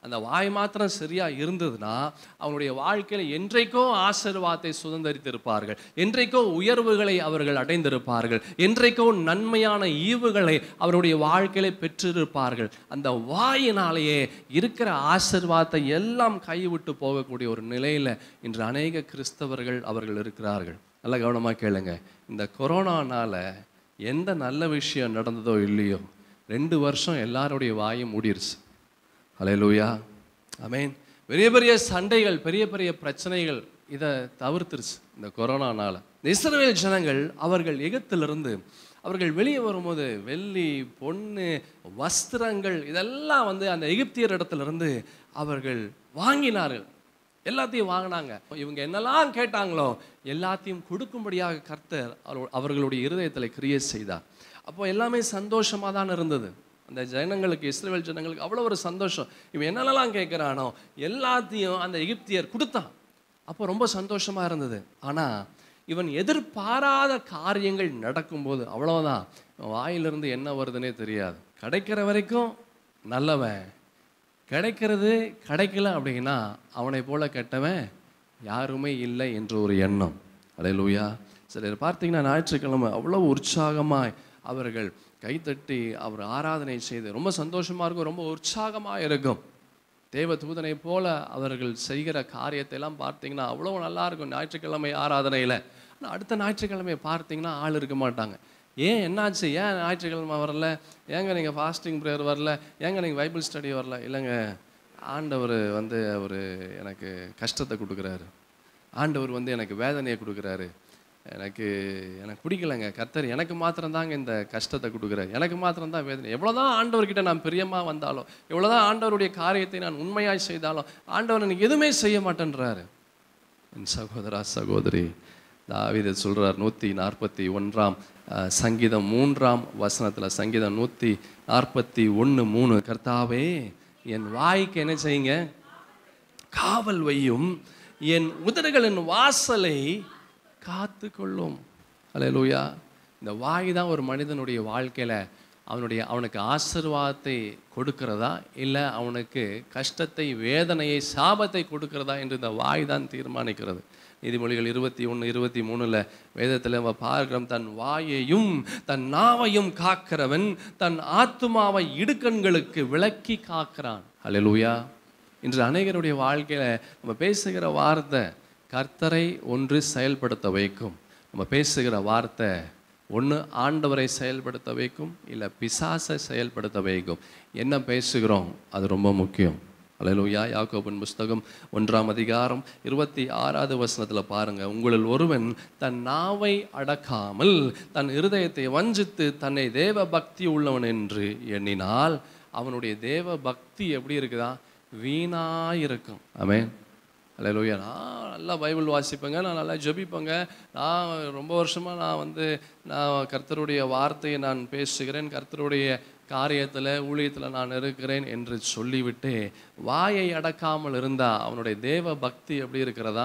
அந்த வாய் மாத்திரம் சரியா இருந்ததுன்னா அவனுடைய வாழ்க்கையில என்றைக்கோ ஆசீர்வாதத்தை சுதந்திரித்திருப்பார்கள் என்றைக்கோ உயர்வுகளை அவர்கள் அடைந்திருப்பார்கள் என்றைக்கோ நன்மையான ஈவுகளை அவருடைய வாழ்க்கையில பெற்றிருப்பார்கள் அந்த வாயினாலேயே இருக்கிற ஆசீர்வாதத்தை எல்லாம் கைவிட்டு போகக்கூடிய ஒரு நிலையில இன்று அநேக கிறிஸ்தவர்கள் அவர்கள் இருக்கிறார்கள் நல்ல கவனமா கேளுங்க இந்த கொரோனானால எந்த நல்ல விஷயம் நடந்ததோ இல்லையோ ரெண்டு வருஷம் எல்லாருடைய வாயும் மூடிருச்சு ஹalleluya ஆமென் பெரிய பெரிய சண்டைகள் பெரிய பெரிய பிரச்சனைகள் இதை தவிர்த்துருச்சு இந்த கொரோனானால இந்த இஸ்ரவேல் ஜனங்கள் அவர்கள் எகிப்திலிருந்து அவர்கள் வெளியே வரும்போது வெள்ளி பொண்ணு வஸ்திரங்கள் இதெல்லாம் வந்து அந்த எகிப்தியர் இடத்திலிருந்து அவர்கள் வாங்கினார்கள் எல்லாத்தையும் வாங்கினாங்க இவங்க என்னெல்லாம் கேட்டாங்களோ எல்லாத்தையும் கொடுக்கும்படியாக கர்த்தர் அவரு- அவர்களுடைய இருதயத்தில் கிரியேட் செய்தார் அப்போ எல்லாமே சந்தோஷமாக தான் இருந்தது அந்த ஜனங்களுக்கு இஸ்ரேல் ஜனங்களுக்கு அவ்வளோ ஒரு சந்தோஷம் இவன் என்னென்னலாம் கேட்குறானோ எல்லாத்தையும் அந்த எகிப்தியர் கொடுத்தான் அப்போ ரொம்ப சந்தோஷமா இருந்தது ஆனா இவன் எதிர்பாராத காரியங்கள் நடக்கும்போது அவ்வளவுதான் இவன் வாயிலிருந்து என்ன வருதுன்னே தெரியாது கிடைக்கிற வரைக்கும் நல்லவன் கிடைக்கிறது கிடைக்கல அப்படின்னா அவனை போல கெட்டவன் யாருமே இல்லை என்ற ஒரு எண்ணம் அலையலூயா சிலர் பார்த்தீங்கன்னா ஞாயிற்றுக்கிழமை அவ்வளோ உற்சாகமாய் அவர்கள் கைத்தட்டி அவர் ஆராதனை செய்து ரொம்ப சந்தோஷமா இருக்கும் ரொம்ப உற்சாகமா இருக்கும் தேவ தூதனை போல அவர்கள் செய்கிற காரியத்தை எல்லாம் பார்த்தீங்கன்னா அவ்வளோ நல்லா இருக்கும் ஞாயிற்றுக்கிழமை ஆராதனையில் ஆனால் அடுத்த ஞாயிற்றுக்கிழமை பார்த்தீங்கன்னா ஆள் இருக்க மாட்டாங்க ஏன் என்னாச்சு ஏன் ஞாயிற்றுக்கிழமை வரல ஏங்க நீங்கள் ஃபாஸ்டிங் ப்ரேயர் வரல ஏங்க நீங்கள் பைபிள் ஸ்டடி வரல இல்லைங்க ஆண்டவர் வந்து அவர் எனக்கு கஷ்டத்தை கொடுக்குறாரு ஆண்டவர் வந்து எனக்கு வேதனையை கொடுக்குறாரு எனக்கு எனக்கு பிடிக்கலங்க கர்த்தர் எனக்கு மாத்திரம்தாங்க இந்த கஷ்டத்தை கொடுக்குறாரு எனக்கு மாத்திரம்தான் வேதனை எவ்வளோதான் ஆண்டவர்கிட்ட நான் பிரியமாக வந்தாலும் எவ்வளோதான் ஆண்டவருடைய காரியத்தை நான் உண்மையாய் செய்தாலும் ஆண்டவர் எனக்கு எதுவுமே செய்ய மாட்டேன்றாரு என் சகோதரா சகோதரி தாவீது சொல்றார் நூற்றி நாற்பத்தி ஒன்றாம் அஹ், சங்கீதம் மூன்றாம் வசனத்தில் சங்கீதம் நூற்றி நாற்பத்தி ஒன்று மூணு கர்த்தாவே என் வாய்க்கு என்ன செய்யுங்க காவல் வையும் என் உதடுகளின் வாசலை காத்து கொள்ளும் அல்லேலூயா இந்த வாய் தான் ஒரு மனிதனுடைய வாழ்க்கையில அவனுடைய அவனுக்கு ஆசீர்வாதத்தை கொடுக்கிறதா இல்லை அவனுக்கு கஷ்டத்தை வேதனையை சாபத்தை கொடுக்கிறதா என்று இந்த வாய் தான் தீர்மானிக்கிறது நீதிமொழிகள் இருபத்தி ஒன்று இருபத்தி மூணுல வேதத்தில் நம்ம பார்க்கிறோம் தன் வாயையும் தன் நாவையும் காக்கிறவன் தன் ஆத்துமாவை இடுக்கண்களுக்கு விளக்கி காக்கிறான் அல்லேலூயா இன்று அநேகருடைய வாழ்க்கையில நம்ம பேசுகிற வார்த்தை கர்த்தரை ஒன்று செயல்படுத்த வைக்கும் நம்ம பேசுகிற வார்த்தை ஒன்று ஆண்டவரை செயல்படுத்த வைக்கும் இல்லை பிசாசை செயல்படுத்த வைக்கும் என்ன பேசுகிறோம் அது ரொம்ப முக்கியம் அல்லேலூயா யாக்கோபின் புஸ்தகம் ஒன்றாம் அதிகாரம் இருபத்தி ஆறாவது வசனத்தில் பாருங்க உங்களில் ஒருவன் தன் நாவை அடக்காமல் தன் இருதயத்தை வஞ்சித்து தன்னை தேவ பக்தி உள்ளவன் என்று எண்ணினால் அவனுடைய தேவ பக்தி எப்படி இருக்குதா வீணாய் இருக்கும் ஆமென் அல்லேலூயா நான் நல்லா பைபிள் வாசிப்பேங்க நான் நல்லா ஜெபிப்பேங்க நான் ரொம்ப வருஷமாக நான் வந்து நான் கர்த்தருடைய வார்த்தையை நான் பேசுகிறேன் கர்த்தருடைய காரியத்தில் ஊழியத்தில் நான் இருக்கிறேன் என்று சொல்லிவிட்டு வாயை அடக்காமல் இருந்தா அவனுடைய தேவ பக்தி எப்படி இருக்கிறதா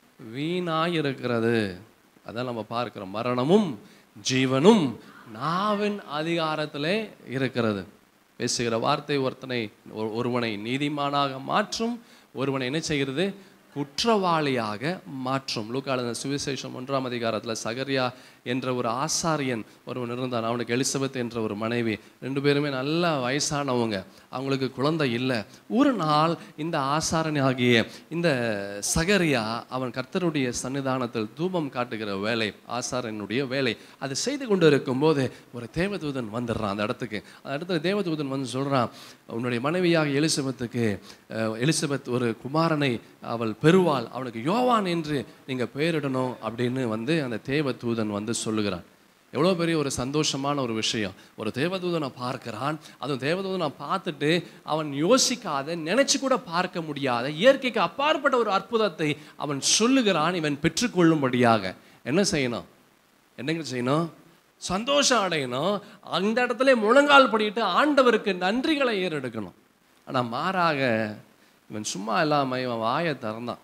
வீணாய் இருக்கிறது அதான் நம்ம பார்க்கிறோம் மரணமும் ஜீவனும் நாவின் அதிகாரத்திலே இருக்கிறது பேசுகிற வார்த்தை ஒருத்தனை ஒரு- ஒருவனை நீதிமானாக மாற்றும் ஒருவனை என்ன செய்கிறது குற்றவாளியாக மாற்றும் லூக்காளன சுவிசேஷம் ஒன்றாம் அதிகாரத்தில் சகரியா என்ற ஒரு ஆசாரியன் ஒருவன் இருந்தான் அவனுக்கு எலிசபெத் என்ற ஒரு மனைவி ரெண்டு பேருமே நல்ல வயசானவங்க அவங்களுக்கு குழந்தை இல்லை ஒரு நாள் இந்த ஆசாரன் ஆகிய இந்த சகரியா அவன் கர்த்தருடைய சன்னிதானத்தில் தூபம் காட்டுகிற வேலை ஆசாரனுடைய வேலை அது செய்து கொண்டு இருக்கும்போது ஒரு தேவதூதன் வந்துடுறான் அந்த இடத்துக்கு அந்த இடத்துல தேவதூதன் வந்து சொல்றான் உன்னுடைய மனைவியாக எலிசபெத்துக்கு அஹ், எலிசபெத் ஒரு குமாரனை அவள் பெறுவாள் அவனுக்கு யோவான் என்று நீங்க பெயரிடணும் அப்படின்னு வந்து அந்த தேவதூதன் வந்து சொல்லுகிறான் எவ்வளோ பெரிய ஒரு சந்தோஷமான ஒரு விஷயம் ஒரு தேவதூதனை பார்க்கிறான் அதுவும் தேவதூதனை பார்த்துட்டு அவன் யோசிக்காத நினைச்சு கூட பார்க்க முடியாத இயற்கைக்கு அப்பாற்பட்ட ஒரு அற்புதத்தை அவன் சொல்லுகிறான் இவன் பெற்றுக்கொள்ளும்படியாக என்ன செய்யணும் என்னங்க செய்யணும் சந்தோஷம் அடையணும் அந்த இடத்துல முழங்கால் படிட்டு ஆண்டவருக்கு நன்றிகளை ஏறெடுக்கணும் ஆனா மாறாக இவன் சும்மா இல்லாம இவன் வாயை திறந்தான்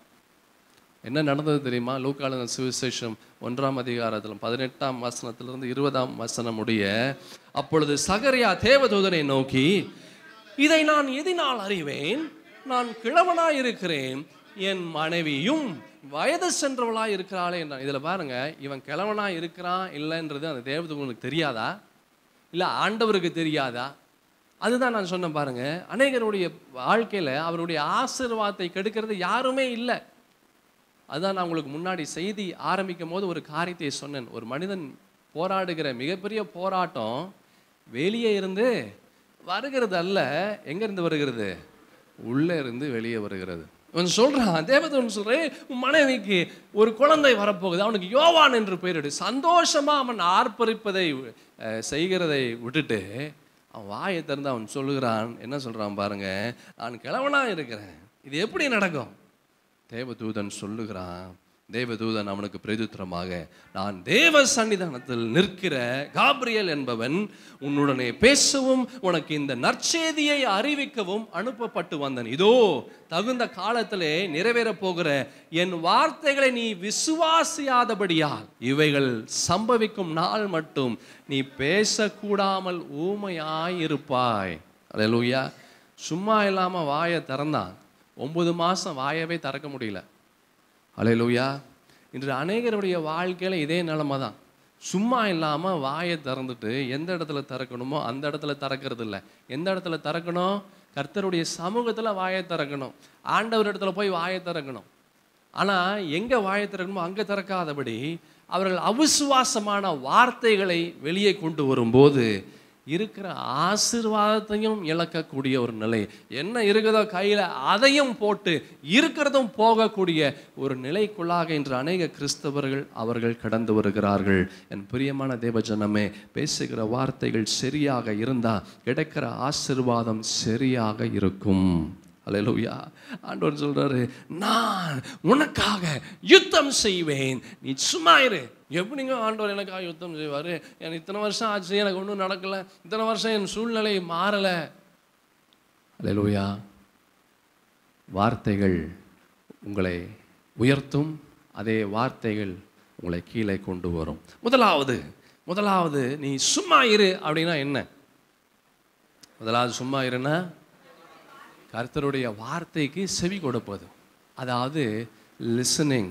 என்ன நடந்தது தெரியுமா லூக்காளன சுவிசேஷம் ஒன்றாம் அதிகாரத்தில் பதினெட்டாம் வசனத்திலிருந்து இருபதாம் வசனம் உடைய அப்பொழுது சகரியா தேவதூதனை நோக்கி இதை நான் எதினால் அறிவேன் நான் கிழவனாய் இருக்கிறேன் என் மனைவியும் வயது சென்றவளாய் இருக்கிறாளே என்றான் இதுல பாருங்க இவன் கிழவனாய் இருக்கிறான் இல்லைன்றது அந்த தேவதூதனுக்கு தெரியாதா இல்லை ஆண்டவருக்கு தெரியாதா அதுதான் நான் சொன்னேன் பாருங்க அநேகருடைய வாழ்க்கையில அவருடைய ஆசீர்வாதத்தை கெடுக்கிறது யாருமே இல்லை அதுதான் நான் உங்களுக்கு முன்னாடி செய்தி ஆரம்பிக்கும் போது ஒரு காரியத்தை சொன்னேன் ஒரு மனிதன் போராடுகிற மிகப்பெரிய போராட்டம் வெளியே இருந்து வருகிறது அல்ல எங்க இருந்து வருகிறது உள்ளே இருந்து வெளியே வருகிறது அவன் சொல்றான் தேவதன் சொல்றேன் உன் மனைவிக்கு ஒரு குழந்தை வரப்போகுது அவனுக்கு யோவான் என்று பெயரிடு சந்தோஷமா அவன் ஆர்ப்பரிப்பதை அஹ், செய்கிறதை விட்டுட்டு அவன் வாயை திறந்து அவன் சொல்லுகிறான் என்ன சொல்றான் பாருங்க நான் கிழவனா இருக்கிறேன் இது எப்படி நடக்கும் தேவதூதன் சொல்லுகிறான் தேவதூதன் அவனுக்கு பிரதித்திரமாக நான் தேவ சன்னிதானத்தில் நிற்கிற காப்ரியல் என்பவன் உன்னுடனே பேசவும் உனக்கு இந்த நற்செய்தியை அறிவிக்கவும் அனுப்பப்பட்டு வந்தன் இதோ தகுந்த காலத்திலே நிறைவேறப் போகிற என் வார்த்தைகளை நீ விசுவாசியாதபடியால் இவைகள் சம்பவிக்கும் நாள் மட்டும் நீ பேசக்கூடாமல் ஊமையாயிருப்பாய் அல்லேலூயா சும்மா இல்லாம வாயை திறந்தான் ஒன்பது மாசம் வாயவே திறக்க முடியல அலையலூயா இன்று அநேகருடைய வாழ்க்கையில இதே நிலைமை தான் சும்மா இல்லாம வாயை திறந்துட்டு எந்த இடத்துல திறக்கணுமோ அந்த இடத்துல திறக்கிறது இல்லை எந்த இடத்துல திறக்கணும் கர்த்தருடைய சமூகத்துல வாயை திறக்கணும் ஆண்டவர் இடத்துல போய் வாயை திறக்கணும் ஆனா எங்க வாயை திறக்கணுமோ அங்க திறக்காதபடி அவர்கள் அவிசுவாசமான வார்த்தைகளை வெளியே கொண்டு வரும்போது இருக்கிற ஆசீர்வாதத்தையும் இழக்கக்கூடிய ஒரு நிலை என்ன இருக்குதோ கையில் அதையும் போட்டு இருக்கிறதும் போகக்கூடிய ஒரு நிலைக்குள்ளாக இன்று அநேக கிறிஸ்தவர்கள் அவர்கள் கடந்து வருகிறார்கள் என் பிரியமான தேவஜனமே பேசுகிற வார்த்தைகள் சரியாக இருந்தால் கிடைக்கிற ஆசீர்வாதம் சரியாக இருக்கும் அல்லேலூயா ஆண்டவர் சொல்றாரு நான் உனக்காக யுத்தம் செய்வேன் நீ சும்மா இரு எப்படிங்க ஆண்டவர் எனக்காக யுத்தம் செய்வாரு எனக்கு இத்தனை வருஷம் ஆச்சு எனக்கு ஒன்றும் நடக்கல இத்தனை வருஷம் என் சூழ்நிலை மாறல அல்லேலூயா வார்த்தைகள் உங்களை உயர்த்தும் அதே வார்த்தைகள் உங்களை கீழே கொண்டு வரும் முதலாவது முதலாவது நீ சும்மா இரு அப்படின்னா என்ன முதலாவது சும்மா இருன்னா கர்த்தருடைய வார்த்தைக்கு செவி கொடுப்பது அதாவது லிசனிங்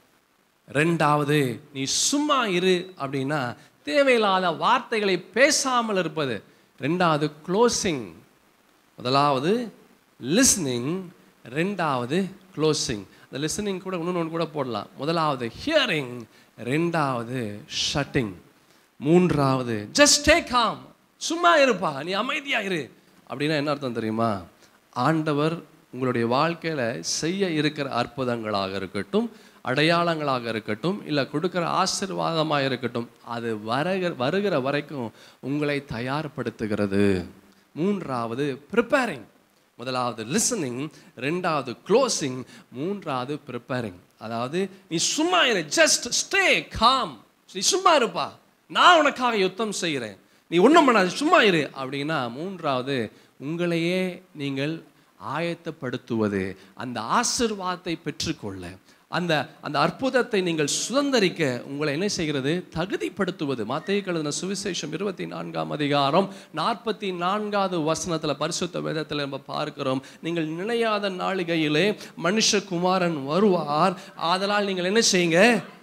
ரெண்டாவது நீ சும்மா இரு அப்படின்னா தேவையில்லாத வார்த்தைகளை பேசாமல் இருப்பது ரெண்டாவது க்ளோசிங் முதலாவது லிஸ்னிங் ரெண்டாவது க்ளோசிங் அந்த லிசனிங் கூட இன்னொன்று கூட போடலாம் முதலாவது ஹியரிங் ரெண்டாவது ஷட்டிங் மூன்றாவது ஜஸ்ட் டேக் காம் சும்மா இருப்பா நீ அமைதியா இரு அப்படின்னா என்ன அர்த்தம் தெரியுமா ஆண்டவர் உங்களுடைய வாழ்க்கையில செய்ய இருக்கிற அற்புதங்களாக இருக்கட்டும் அடையாளங்களாக இருக்கட்டும் இல்லை கொடுக்குற ஆசீர்வாதமாக இருக்கட்டும் அது வருகிற வருகிற வரைக்கும் உங்களை தயார்படுத்துகிறது மூன்றாவது ப்ரிப்பேரிங் முதலாவது லிசனிங் ரெண்டாவது க்ளோசிங் மூன்றாவது ப்ரிப்பேரிங் அதாவது நீ சும்மா இரு ஜஸ்ட் ஸ்டே காம் நீ சும்மா இருப்பா நான் உனக்காக யுத்தம் செய்கிறேன் நீ ஒன்றும் பண்ணாது சும்மா இரு அப்படின்னா மூன்றாவது உங்களையே நீங்கள் ஆயத்தப்படுத்துவது அந்த ஆசிர்வாதத்தை பெற்றுக்கொள்ள அந்த அந்த அற்புதத்தை நீங்கள் சுதந்தரிக்க உங்களை என்ன செய்கிறது தகுதிப்படுத்துவது மத்திய கழுதின சுவிசேஷம் இருபத்தி நான்காம் அதிகாரம் நாற்பத்தி நான்காவது வசனத்தில் பரிசுத்த வேதத்தில் நம்ம பார்க்கிறோம் நீங்கள் நினையாத நாளிகையிலே மனுஷகுமாரன் வருவார் ஆதலால் நீங்கள் என்ன செய்யுங்க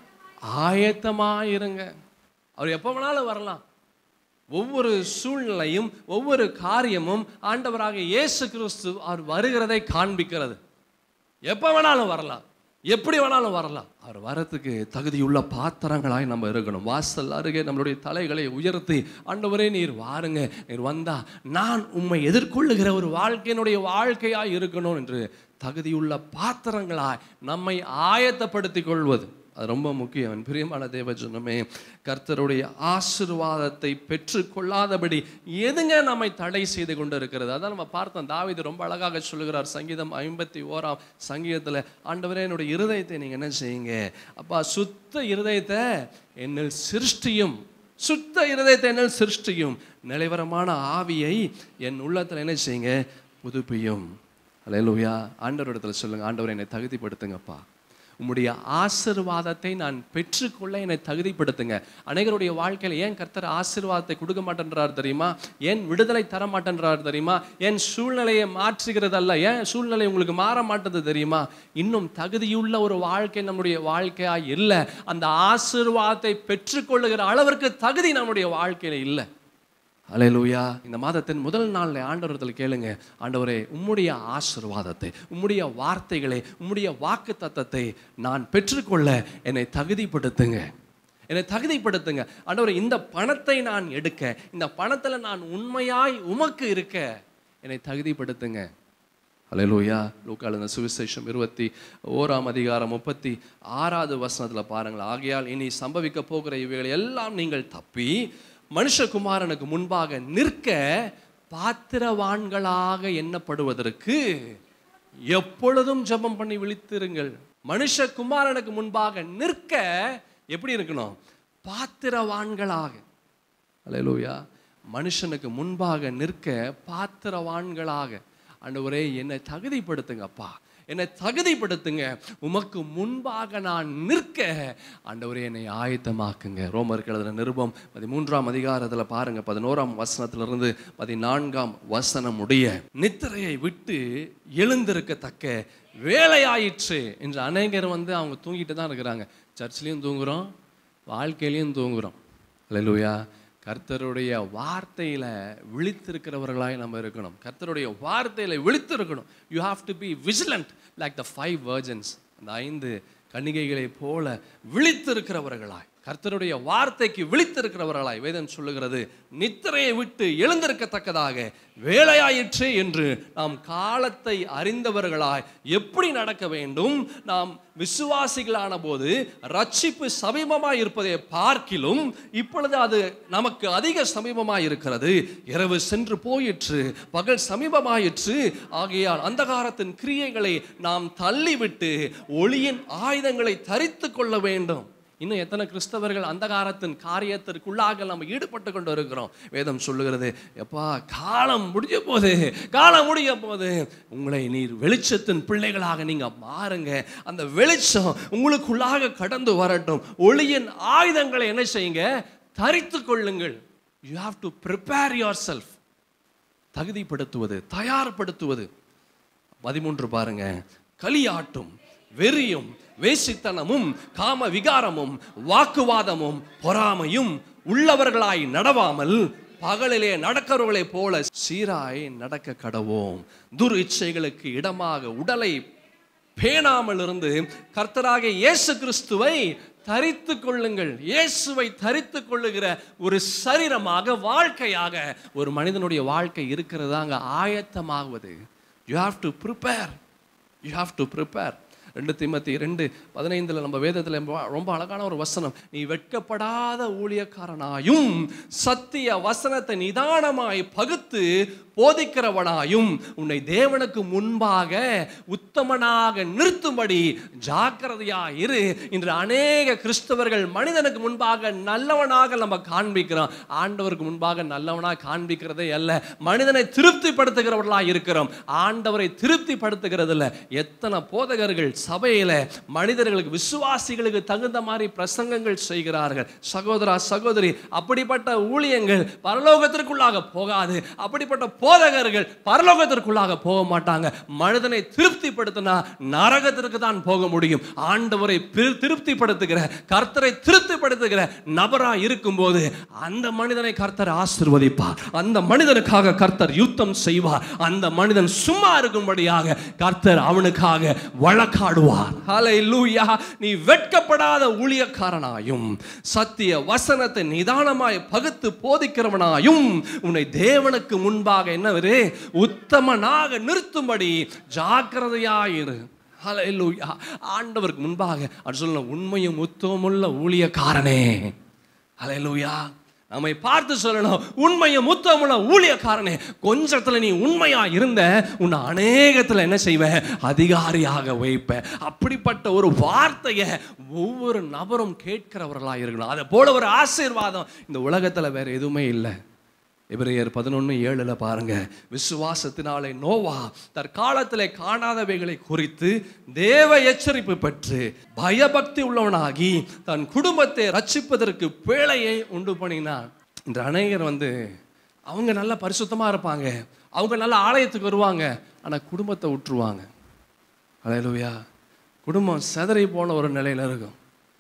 ஆயத்தமாயிருங்க அவர் எப்போ வேணாலும் வரலாம் ஒவ்வொரு சூழ்நிலையும் ஒவ்வொரு காரியமும் ஆண்டவராக இயேசு கிறிஸ்து அவர் வருகிறதை காண்பிக்கிறது எப்போ வேணாலும் வரலாம் எப்படி வேணாலும் வரலாம் அவர் வரத்துக்கு தகுதியுள்ள பாத்திரங்களாய் நம்ம இருக்கணும் வாசல் அருகே நம்மளுடைய தலைகளை உயர்த்தி ஆண்டவரே நீர் வாருங்க நீர் வந்தா நான் உம்மை எதிர்கொள்ளுகிற ஒரு வாழ்க்கையினுடைய வாழ்க்கையாய் இருக்கணும் என்று தகுதியுள்ள பாத்திரங்களாய் நம்மை ஆயத்தப்படுத்திக் கொள்வது அது ரொம்ப முக்கியம் பிரியமான தேவஜனமே கர்த்தருடைய ஆசிர்வாதத்தை பெற்றுக்கொள்ளாதபடி எதுங்க நம்மை தடை செய்து கொண்டு இருக்கிறது அதான் நம்ம பார்த்தோம் தாவீது ரொம்ப அழகாக சொல்லுகிறார் சங்கீதம் ஐம்பத்தி ஓராம் சங்கீதத்தில் ஆண்டவரே என்னுடைய இருதயத்தை நீங்கள் என்ன செய்யுங்க அப்பா சுத்த இருதயத்தை என்னில் சிருஷ்டியும் சுத்த இருதயத்தை என்னில் சிருஷ்டியும் நிலைவரமான ஆவியை என் உள்ளத்தில் என்ன செய்யுங்க புதுப்பியும் அல்லேலூயா ஆண்டவர் இடத்துல சொல்லுங்க ஆண்டவர் என்னை தகுதிப்படுத்துங்கப்பா உம்முடைய ஆசிர்வாதத்தை நான் பெற்றுக்கொள்ள என்னை தகுதிப்படுத்துங்க அநேகருடைய வாழ்க்கையில் ஏன் கர்த்தர் ஆசீர்வாதத்தை கொடுக்க மாட்டேன்றார் தெரியுமா ஏன் விடுதலை தர மாட்டேன்றார் தெரியுமா ஏன் சூழ்நிலையை மாற்றுகிறதல்ல ஏன் சூழ்நிலை உங்களுக்கு மாற மாட்டது தெரியுமா இன்னும் தகுதியுள்ள ஒரு வாழ்க்கை நம்முடைய வாழ்க்கையா இல்லை அந்த ஆசீர்வாதத்தை பெற்றுக்கொள்ளுகிற அளவிற்கு தகுதி நம்முடைய வாழ்க்கையில இல்லை அலையலூயா இந்த மாதத்தின் முதல் நாளில் ஆண்டவரத்தில் கேளுங்க ஆண்டவரே உம்முடைய ஆசிர்வாதத்தை உம்முடைய வார்த்தைகளை உம்முடைய வாக்கு தத்தத்தை நான் பெற்றுக்கொள்ள என்னை தகுதிப்படுத்துங்க என்னை தகுதிப்படுத்துங்க ஆண்டவரே இந்த பணத்தை நான் எடுக்க இந்த பணத்தில் நான் உண்மையாய் உமக்கு இருக்க என்னை தகுதிப்படுத்துங்க அலையலூயா லூக்காளுங்க சுவிசேஷம் இருபத்தி ஓராம் அதிகாரம் முப்பத்தி ஆறாவது வசனத்தில் பாருங்கள் ஆகையால் இனி சம்பவிக்க போகிற இவைகளை எல்லாம் நீங்கள் தப்பி மனுஷகுமாரனுக்கு முன்பாக நிற்க பாத்திரவான்களாக எண்ணப்படுவதற்கு எப்பொழுதும் ஜெபம் பண்ணி விழித்திருங்கள் மனுஷகுமாரனுக்கு முன்பாக நிற்க எப்படி இருக்கணும் பாத்திரவான்களாக அல்லேலூயா மனுஷனுக்கு முன்பாக நிற்க பாத்திரவான்களாக ஆண்டவரே என்னை தகுதிப்படுத்துங்கப்பா என்னை தகுதிப்படுத்துங்க உமக்கு முன்பாக நான் நிற்க ஆண்டவரே என்னை ஆயத்தமாக்குங்க ரோமருக்கு எழுதின நிருபம் பதிமூன்றாம் அதிகாரத்தில் பாருங்க பதினோராம் வசனத்திலிருந்து பதினான்காம் வசனம் உடைய நித்திரையை விட்டு எழுந்திருக்கத்தக்க வேலையாயிற்று என்று அநேகர் வந்து அவங்க தூங்கிட்டு தான் இருக்கிறாங்க சர்ச்லேயும் தூங்குறோம் வாழ்க்கையிலையும் தூங்குறோம் அல்லேலூயா கர்த்தருடைய வார்த்தையில விழித்திருக்கிறவர்களாய் நம்ம இருக்கணும் கர்த்தருடைய வார்த்தையில விழித்திருக்கணும் you have to be vigilant like the five virgins அந்த ஐந்து கன்னிகைகளை போல விழித்திருக்கிறவர்களாய் கர்த்தருடைய வார்த்தைக்கு விழித்திருக்கிறவர்களாய் வேதம் சொல்லுகிறது நித்திரையை விட்டு எழுந்திருக்கத்தக்கதாக வேலையாயிற்று என்று நாம் காலத்தை அறிந்தவர்களாய் எப்படி நடக்க வேண்டும் நாம் விசுவாசிகளான போது ரட்சிப்பு சமீபமாய் இருப்பதை பார்க்கிலும் இப்பொழுது அது நமக்கு அதிக சமீபமாய் இருக்கிறது இரவு சென்று போயிற்று பகல் சமீபமாயிற்று ஆகையால் அந்தகாரத்தின் கிரியைகளை நாம் தள்ளிவிட்டு ஒளியின் ஆயுதங்களை தரித்து கொள்ள வேண்டும் இன்னும் எத்தனை கிறிஸ்தவர்கள் அந்தகாரத்தின் காரியத்திற்குள்ளாக நம்ம ஈடுபட்டு கொண்டு இருக்கிறோம் வேதம் சொல்லுகிறது எப்பா காலம் முடிய போது காலம் முடிய போது உங்களை நீர் வெளிச்சத்தின் பிள்ளைகளாக நீங்க மாறுங்க அந்த வெளிச்சம் உங்களுக்குள்ளாக கடந்து வரட்டும் ஒளியின் ஆயுதங்களை என்ன செய்யுங்க தரித்து கொள்ளுங்கள் you have to prepare yourself தகுதிப்படுத்துவது தயார்படுத்துவது பதிமூன்று பாருங்க களியாட்டும் வெறியும் வேசித்தனமும் காம விகாரமும் வாக்குவாதமும் பொறாமையும் உள்ளவர்களாய் நடவாமல் பகலிலே நடக்கிறவர்களைப் போல சீராய் நடக்க கடவோம் துர் இச்சைகளுக்கு இடமாக உடலை பேணாமல் இருந்து கர்த்தராகிய இயேசு கிறிஸ்துவை தரித்து கொள்ளுங்கள் இயேசுவை தரித்து கொள்ளுகிற ஒரு சரீரமாக வாழ்க்கையாக ஒரு மனிதனுடைய வாழ்க்கை இருக்கிறதாங்க ஆயத்தமாகுவது you have to prepare you have to prepare ரெண்டு திமத்தி ரெண்டு பதினைந்தில் நம்ம வேதத்தில் ரொம்ப அழகான ஒரு வசனம் நீ வெட்கப்படாத ஊழியக்காரனாயும் சத்திய வசனத்தை நிதானமாய் பகுத்து போதிக்கிறவனாயும் உன்னை தேவனுக்கு முன்பாக உத்தமனாக நிறுத்தும்படி ஜாக்கிரதையா இரு இன்று அநேக கிறிஸ்தவர்கள் மனிதனுக்கு முன்பாக நல்லவனாக நம்ம காண்பிக்கிறோம் ஆண்டவருக்கு முன்பாக நல்லவனாக காண்பிக்கிறதே அல்ல மனிதனை திருப்திப்படுத்துகிறவர்களாக இருக்கிறோம் ஆண்டவரை திருப்திப்படுத்துகிறது இல்லை எத்தனை போதகர்கள் சபையில மனிதர்களுக்கு விசுவாசிகளுக்கு தகுந்த மாதிரி பிரசங்கங்கள் செய்கிறார்கள் சகோதரா சகோதரி அப்படிப்பட்ட ஊழியங்கள் பரலோகத்திற்குள்ளாக போகாது அப்படிப்பட்ட போதகர்கள் பரலோகத்திற்குள்ளாக போக மாட்டாங்க மனிதனை திருப்திப்படுத்தினா நரகத்திற்கு தான் போக முடியும் ஆண்டவரை பிரு- திருப்திப்படுத்துகிற கர்த்தரை திருப்திப்படுத்துகிற நபரா இருக்கும்போது அந்த மனிதனை கர்த்தர் ஆசிர்வதிப்பார் அந்த மனிதனுக்காக கர்த்தர் யுத்தம் செய்வார் அந்த மனிதன் சும்மா இருக்கும்படியாக கர்த்தர் அவனுக்காக வழக்காடுவார் ஹalleluya நீ வெட்கப்படாத ஊழியக்காரனாயும் சத்திய வசனத்தை நிதானமாய் பகுத்து போதிக்கிறவனாயும் உன்னை தேவனுக்கு முன்பாக என்னவரு உத்தமனாக நிறுத்தும்படி ஜாக்கிரதையாயிரு ஹalleluya ஆண்டவருக்கு முன்பாக அது சொல்ல உண்மையும் உத்தமுள்ள ஊழியக்காரனே ஹalleluya நம்மை பார்த்து சொல்லணும் உண்மையும் உத்தமுள்ள ஊழியக்காரனே கொஞ்சத்துல நீ உண்மையா இருந்த உன்னை அநேகத்துல என்ன செய்வேன் அதிகாரியாக வைப்பேன் அப்படிப்பட்ட ஒரு வார்த்தையை ஒவ்வொரு நபரும் கேட்கிறவர்களா இருக்கணும் அதை போல ஒரு ஆசீர்வாதம் இந்த உலகத்துல வேற எதுவுமே இல்லை எபிரேயர் பதினொன்று ஏழுல பாருங்க விசுவாசத்தினாலே நோவா தற்காலத்திலே காணாதவைகளை குறித்து தேவ எச்சரிப்பு பெற்று பயபக்தி உள்ளவனாகி தன் குடும்பத்தை ரட்சிப்பதற்கு பேழையை உண்டு பண்ணினான் இன்று அநேகர் வந்து அவங்க நல்ல பரிசுத்தமாக இருப்பாங்க அவங்க நல்ல ஆலயத்துக்கு வருவாங்க ஆனால் குடும்பத்தை விட்டுருவாங்க அலையலுயா குடும்பம் சிதறி போன ஒரு நிலையில் இருக்கும்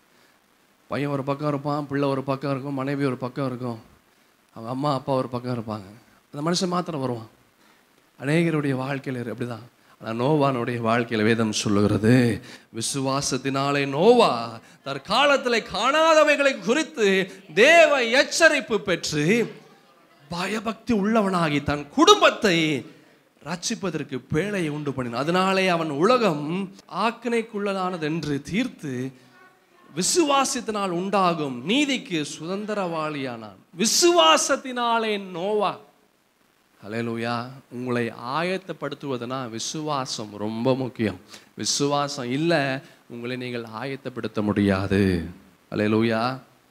பையன் ஒரு பக்கம் இருப்பான் பிள்ளை ஒரு பக்கம் இருக்கும் மனைவி ஒரு பக்கம் இருக்கும் அவங்க அம்மா அப்பா ஒரு பக்கம் இருப்பாங்க அந்த மனுஷன் மாத்திரம் வருவான் அநேகருடைய வாழ்க்கையில் அப்படிதான் ஆனால் நோவானுடைய வாழ்க்கையில் வேதம் சொல்லுகிறது விசுவாசத்தினாலே நோவா தற்காலத்தில் காணாதவைகளை குறித்து தேவ எச்சரிப்பு பெற்று பயபக்தி உள்ளவனாகி தன் குடும்பத்தை ரட்சிப்பதற்கு பேழையை உண்டு பண்ணினான் அதனாலே அவன் உலகம் ஆக்கினைக்குள்ளதானது என்று தீர்த்து விசுவாசத்தினால் உண்டாகும் நீதிக்கு சுதந்திரவாளியானான் விசுவாசத்தினாலே நோவா ஹalleluya உங்களை ஆயத்தப்படுத்துவதுனா விசுவாசம் ரொம்ப முக்கியம் விசுவாசம் இல்லை உங்களை நீங்கள் ஆயத்தப்படுத்த முடியாது ஹalleluya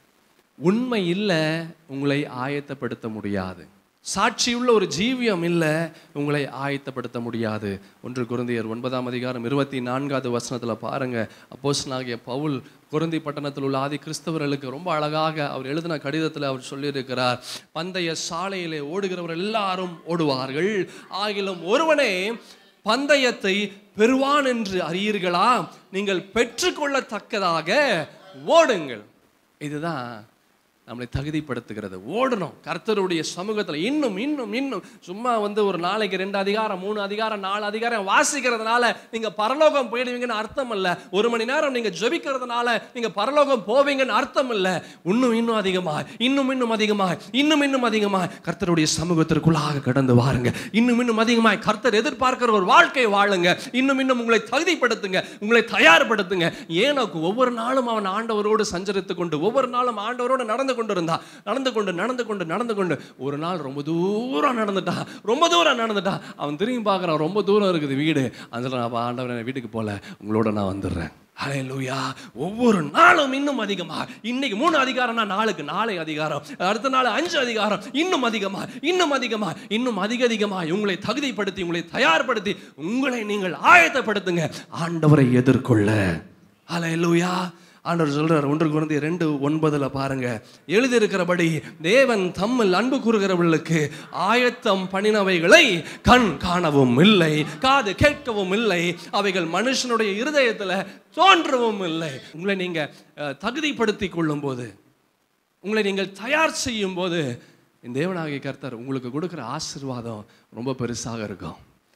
உண்மை இல்லை உங்களை ஆயத்தப்படுத்த முடியாது சாட்சியுள்ள ஒரு ஜீவியம் இல்லை உங்களை ஆயத்தப்படுத்த முடியாது ஒன்று குருந்தியர் ஒன்பதாம் அதிகாரம் இருபத்தி நான்காவது வசனத்தில் பாருங்க அப்போஸ்தலனாகிய பவுல் குருந்தி பட்டணத்தில் உள்ள ஆதி கிறிஸ்தவர்களுக்கு ரொம்ப அழகாக அவர் எழுதின கடிதத்தில் அவர் சொல்லியிருக்கிறார் பந்தய சாலையிலே ஓடுகிறவர்கள் எல்லாரும் ஓடுவார்கள் ஆகிலும் ஒருவனே பந்தயத்தை பெறுவான் என்று அறியீர்களா நீங்கள் பெற்றுக்கொள்ளத்தக்கதாக ஓடுங்கள் இதுதான் நம்மளை தகுதிப்படுத்துகிறது ஓடணும் கர்த்தருடைய சமூகத்தில் இன்னும் இன்னும் இன்னும் சும்மா வந்து ஒரு நாளைக்கு ரெண்டு அதிகாரம் மூணு அதிகாரம் நாலு அதிகாரம் வாசிக்கிறதுனால நீங்க பரலோகம் போயிடுவீங்கன்னு அர்த்தம் இல்லை ஒரு மணி நேரம் நீங்க ஜெபிக்கிறதுனால நீங்க பரலோகம் போவீங்கன்னு அர்த்தம் இல்லை இன்னும் இன்னும் அதிகமாக இன்னும் இன்னும் அதிகமாக இன்னும் இன்னும் அதிகமாக கர்த்தருடைய சமூகத்திற்குள்ளாக கடந்து வாருங்க இன்னும் இன்னும் அதிகமாக கர்த்தர் எதிர்பார்க்கிற ஒரு வாழ்க்கை வாழுங்க இன்னும் இன்னும் உங்களை தகுதிப்படுத்துங்க உங்களை தயார்படுத்துங்க ஏனோக்கு ஒவ்வொரு நாளும் அவன் ஆண்டவரோடு சஞ்சரித்து கொண்டு ஒவ்வொரு நாளும் ஆண்டவரோடு நடந்து கொண்டு இருந்தா நடந்து கொண்டு நடந்து கொண்டு நடந்து கொண்டு ஒரு நாள் ரொம்ப தூரம் நடந்துட்டான் ரொம்ப தூரம் நடந்துட்டான் அவன் திரும்பி பார்க்குறான் ரொம்ப தூரம் இருக்குது வீடு அதில் நான் ஆண்டவர் என் வீட்டுக்கு போல உங்களோட நான் வந்துடுறேன் ஹalleluya ஒவ்வொரு நாளும் இன்னும் அதிகமா இன்னைக்கு மூணு அதிகாரம்னா நாளுக்கு நாளை அதிகாரம் அடுத்த நாள் அஞ்சு அதிகாரம் இன்னும் அதிகமா இன்னும் அதிகமா இன்னும் அதிக அதிகமா உங்களை தகுதிப்படுத்தி உங்களை தயார்படுத்தி உங்களை நீங்கள் ஆயத்தப்படுத்துங்க ஆண்டவரை எதிர்கொள்ள ஹalleluya ஆண்டவர் சொல்றார் ஒன்று குழந்தை ரெண்டு ஒன்பதுல பாருங்க எழுதியிருக்கிறபடி தேவன் தம்மில் அன்பு கூறுகிறவர்களுக்கு ஆயத்தம் பண்ணினவைகளை கண் காணவும் இல்லை காது கேட்கவும் இல்லை அவைகள் மனுஷனுடைய இருதயத்துல தோன்றவும் இல்லை உங்களை நீங்க அஹ், தகுதிப்படுத்திக் கொள்ளும் போது உங்களை நீங்கள் தயார் செய்யும் போது இந்த தேவனாகிய கர்த்தர் உங்களுக்கு கொடுக்குற ஆசீர்வாதம் ரொம்ப பெருசாக இருக்கும்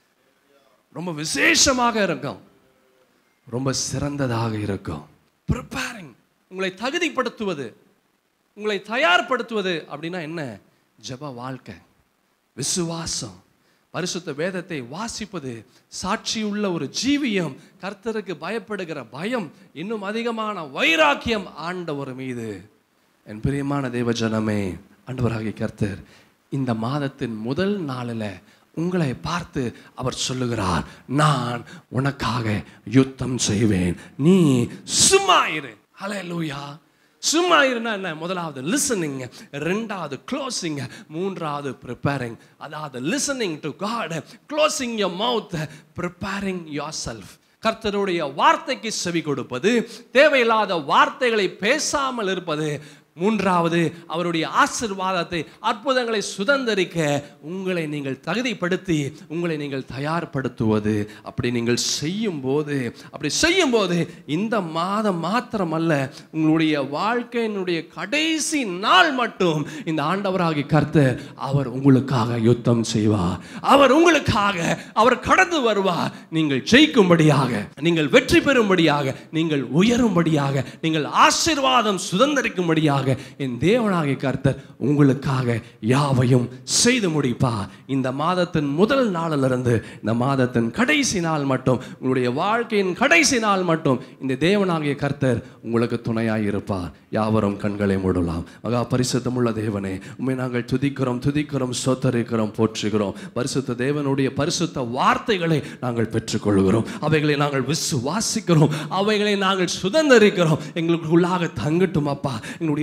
ரொம்ப விசேஷமாக இருக்கும் ரொம்ப சிறந்ததாக இருக்கும் ப்ரிப்பேரிங் உங்களை தகுதிப்படுத்துவது உங்களை தயார்படுத்துவது அப்படின்னா என்ன ஜெப வாழ்க்கை விசுவாசம் பரிசுத்த வேதத்தை வாசிப்பது சாட்சியுள்ள ஒரு ஜீவியம் கர்த்தருக்கு பயப்படுகிற பயம் இன்னும் அதிகமான வைராக்கியம் ஆண்டவர் மீது என் பிரியமான தேவ ஜனமே ஆண்டவராகிய கர்த்தர் இந்த மாதத்தின் முதல் நாளில் உங்களை பார்த்து அவர் சொல்லுகிறார் நான் உனக்காக யுத்தம் செய்வேன் நீ சும்மா இரு ஹalleluya சும்மா இருனா என்ன முதலாவது லிசனிங் ரெண்டாவது க்ளோசிங் மூன்றாவது ப்ரிப்பேரிங் அதாவது listening to God closing your mouth preparing yourself கர்த்தருடைய வார்த்தைக்கு செவி கொடுப்பது தேவையில்லாத வார்த்தைகளை பேசாமல் இருப்பது மூன்றாவது அவருடைய ஆசிர்வாதத்தை அற்புதங்களை சுதந்தரிக்க உங்களை நீங்கள் தகுதிப்படுத்தி உங்களை நீங்கள் தயார்படுத்துவது அப்படி நீங்கள் செய்யும் போது அப்படி செய்யும் போது இந்த மாதம் மாத்திரமல்ல உங்களுடைய வாழ்க்கையினுடைய கடைசி நாள் மட்டும் இந்த ஆண்டவராகி கர்த்தர் அவர் உங்களுக்காக யுத்தம் செய்வார் அவர் உங்களுக்காக அவர் கடந்து வருவார் நீங்கள் ஜெயிக்கும்படியாக நீங்கள் வெற்றி பெறும்படியாக நீங்கள் உயரும்படியாக நீங்கள் ஆசீர்வாதம் சுதந்திரிக்கும்படியாக என் தேவனாகிய கர்த்தர் உங்களுக்காக யாவையும் செய்து முடிப்பார் இந்த மாதத்தின் முதல் நாளிலிருந்து இந்த மாதத்தின் கடைசி நாள் மட்டும் உங்களுடைய வாழ்க்கையின் கடைசி நாள் மட்டும் இந்த தேவனாகிய கர்த்தர் உங்களுக்கு துணையாய் இருப்பார் யாவரும் கண்களை மூடலாம் மகா பரிசுத்தமுள்ள தேவனே உண்மை நாங்கள் துதிக்கிறோம் துதிக்கிறோம் சொத்தரிக்கிறோம் போற்றுகிறோம் பரிசுத்த தேவனுடைய பரிசுத்த வார்த்தைகளை நாங்கள் பெற்றுக்கொள்கிறோம் அவைகளை நாங்கள் விசுவாசிக்கிறோம் அவைகளை நாங்கள் சுதந்திரிக்கிறோம் எங்களுக்கு உள்ளாக தங்கட்டும் அப்பா எங்களுடைய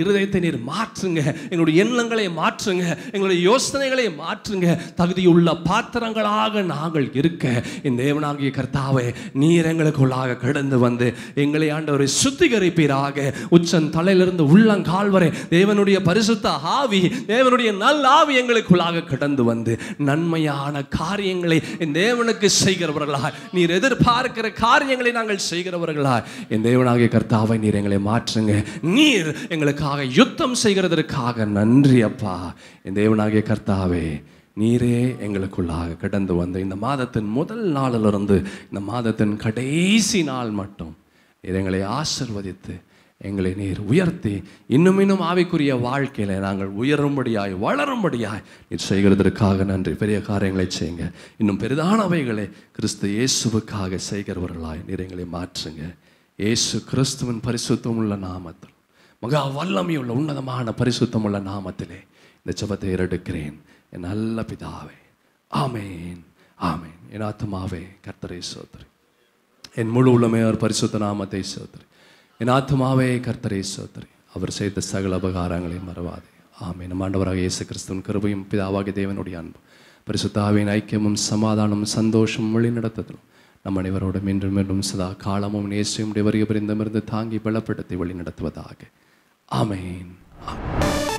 இருதயத்தை நீர் மாற்றுங்க எங்களுடைய எண்ணங்களை மாற்றுங்க எங்களுடைய யோசனைகளை மாற்றுங்க தகுதியுள்ள பாத்திரங்களாக நாங்கள் இருக்க இந்த தேவனாகிய கர்த்தாவே நீர் எங்களுக்குள்ளாக கடந்து வந்து எங்களை ஆண்டவரை சுத்திகரிப்பீராக உச்சன் தலையிலிருந்து உள்ளங்கால் வரை தேவனுடைய பரிசுத்த ஆவி தேவனுடைய நல்ல ஆவி எங்களுக்குள்ளாக கடந்து வந்து நன்மையான காரியங்களை என் தேவனுக்கு செய்கிறவர்களா நீர் எதிர்பார்க்கிற காரியங்களை நாங்கள் செய்கிறவர்களா என் தேவனாகிய கர்த்தாவை நீர் எங்களை மாற்றுங்க நீர் எங்களுக்காக யுத்தம் செய்கிறதற்காக நன்றி அப்பா என் தேவனாகிய கர்த்தாவே நீரே எங்களுக்குள்ளாக கடந்து வந்து இந்த மாதத்தின் முதல் நாளிலிருந்து இந்த மாதத்தின் கடைசி நாள் மட்டும் நீர் எங்களை ஆசிர்வதித்து எங்களை நீர் உயர்த்தி இன்னும் இன்னும் ஆவிக்குரிய வாழ்க்கையில நாங்கள் உயரும்படியாய் வளரும்படியாய் நீர் செய்கிறதற்காக நன்றி பெரிய காரியங்களை செய்யுங்க இன்னும் பெரிதானவைகளை கிறிஸ்து இயேசுவுக்காக செய்கிறவர்களாய் நீர் எங்களை மாற்றுங்க இயேசு கிறிஸ்துவின் பரிசுத்தம் உள்ள நாமத்தில் மகா வல்லமையுள்ள உன்னதமான பரிசுத்தம் உள்ள நாமத்திலே இந்த ஜெபத்தை ஏறெடுக்கிறேன் என் நல்ல பிதாவே ஆமேன் ஆமேன் என் ஆத்மாவே கர்த்தரை சோதரி என் முழு உள்ளமே அவர் பரிசுத்த நாமத்தை சோதரி என் ஆத்மாவே கர்த்தரை சோதரி அவர் செய்த சகல உபகாரங்களை மறவாதே ஆமே நம் ஆண்டவராக இயேசு கிறிஸ்துவின் கிருபையும் பிதாவாகிய தேவனுடைய அன்பு பரிசுத்தாவின் ஐக்கியமும் சமாதானமும் சந்தோஷம் வழிநடத்துதலும் நம் அனைவரோடும் மீண்டும் மீண்டும் சதா காலமும் நேசியும் வருகை புரிந்தமிருந்து தாங்கி பலப்படுத்தி வழி நடத்துவதாக ஆமேன் ஆமென்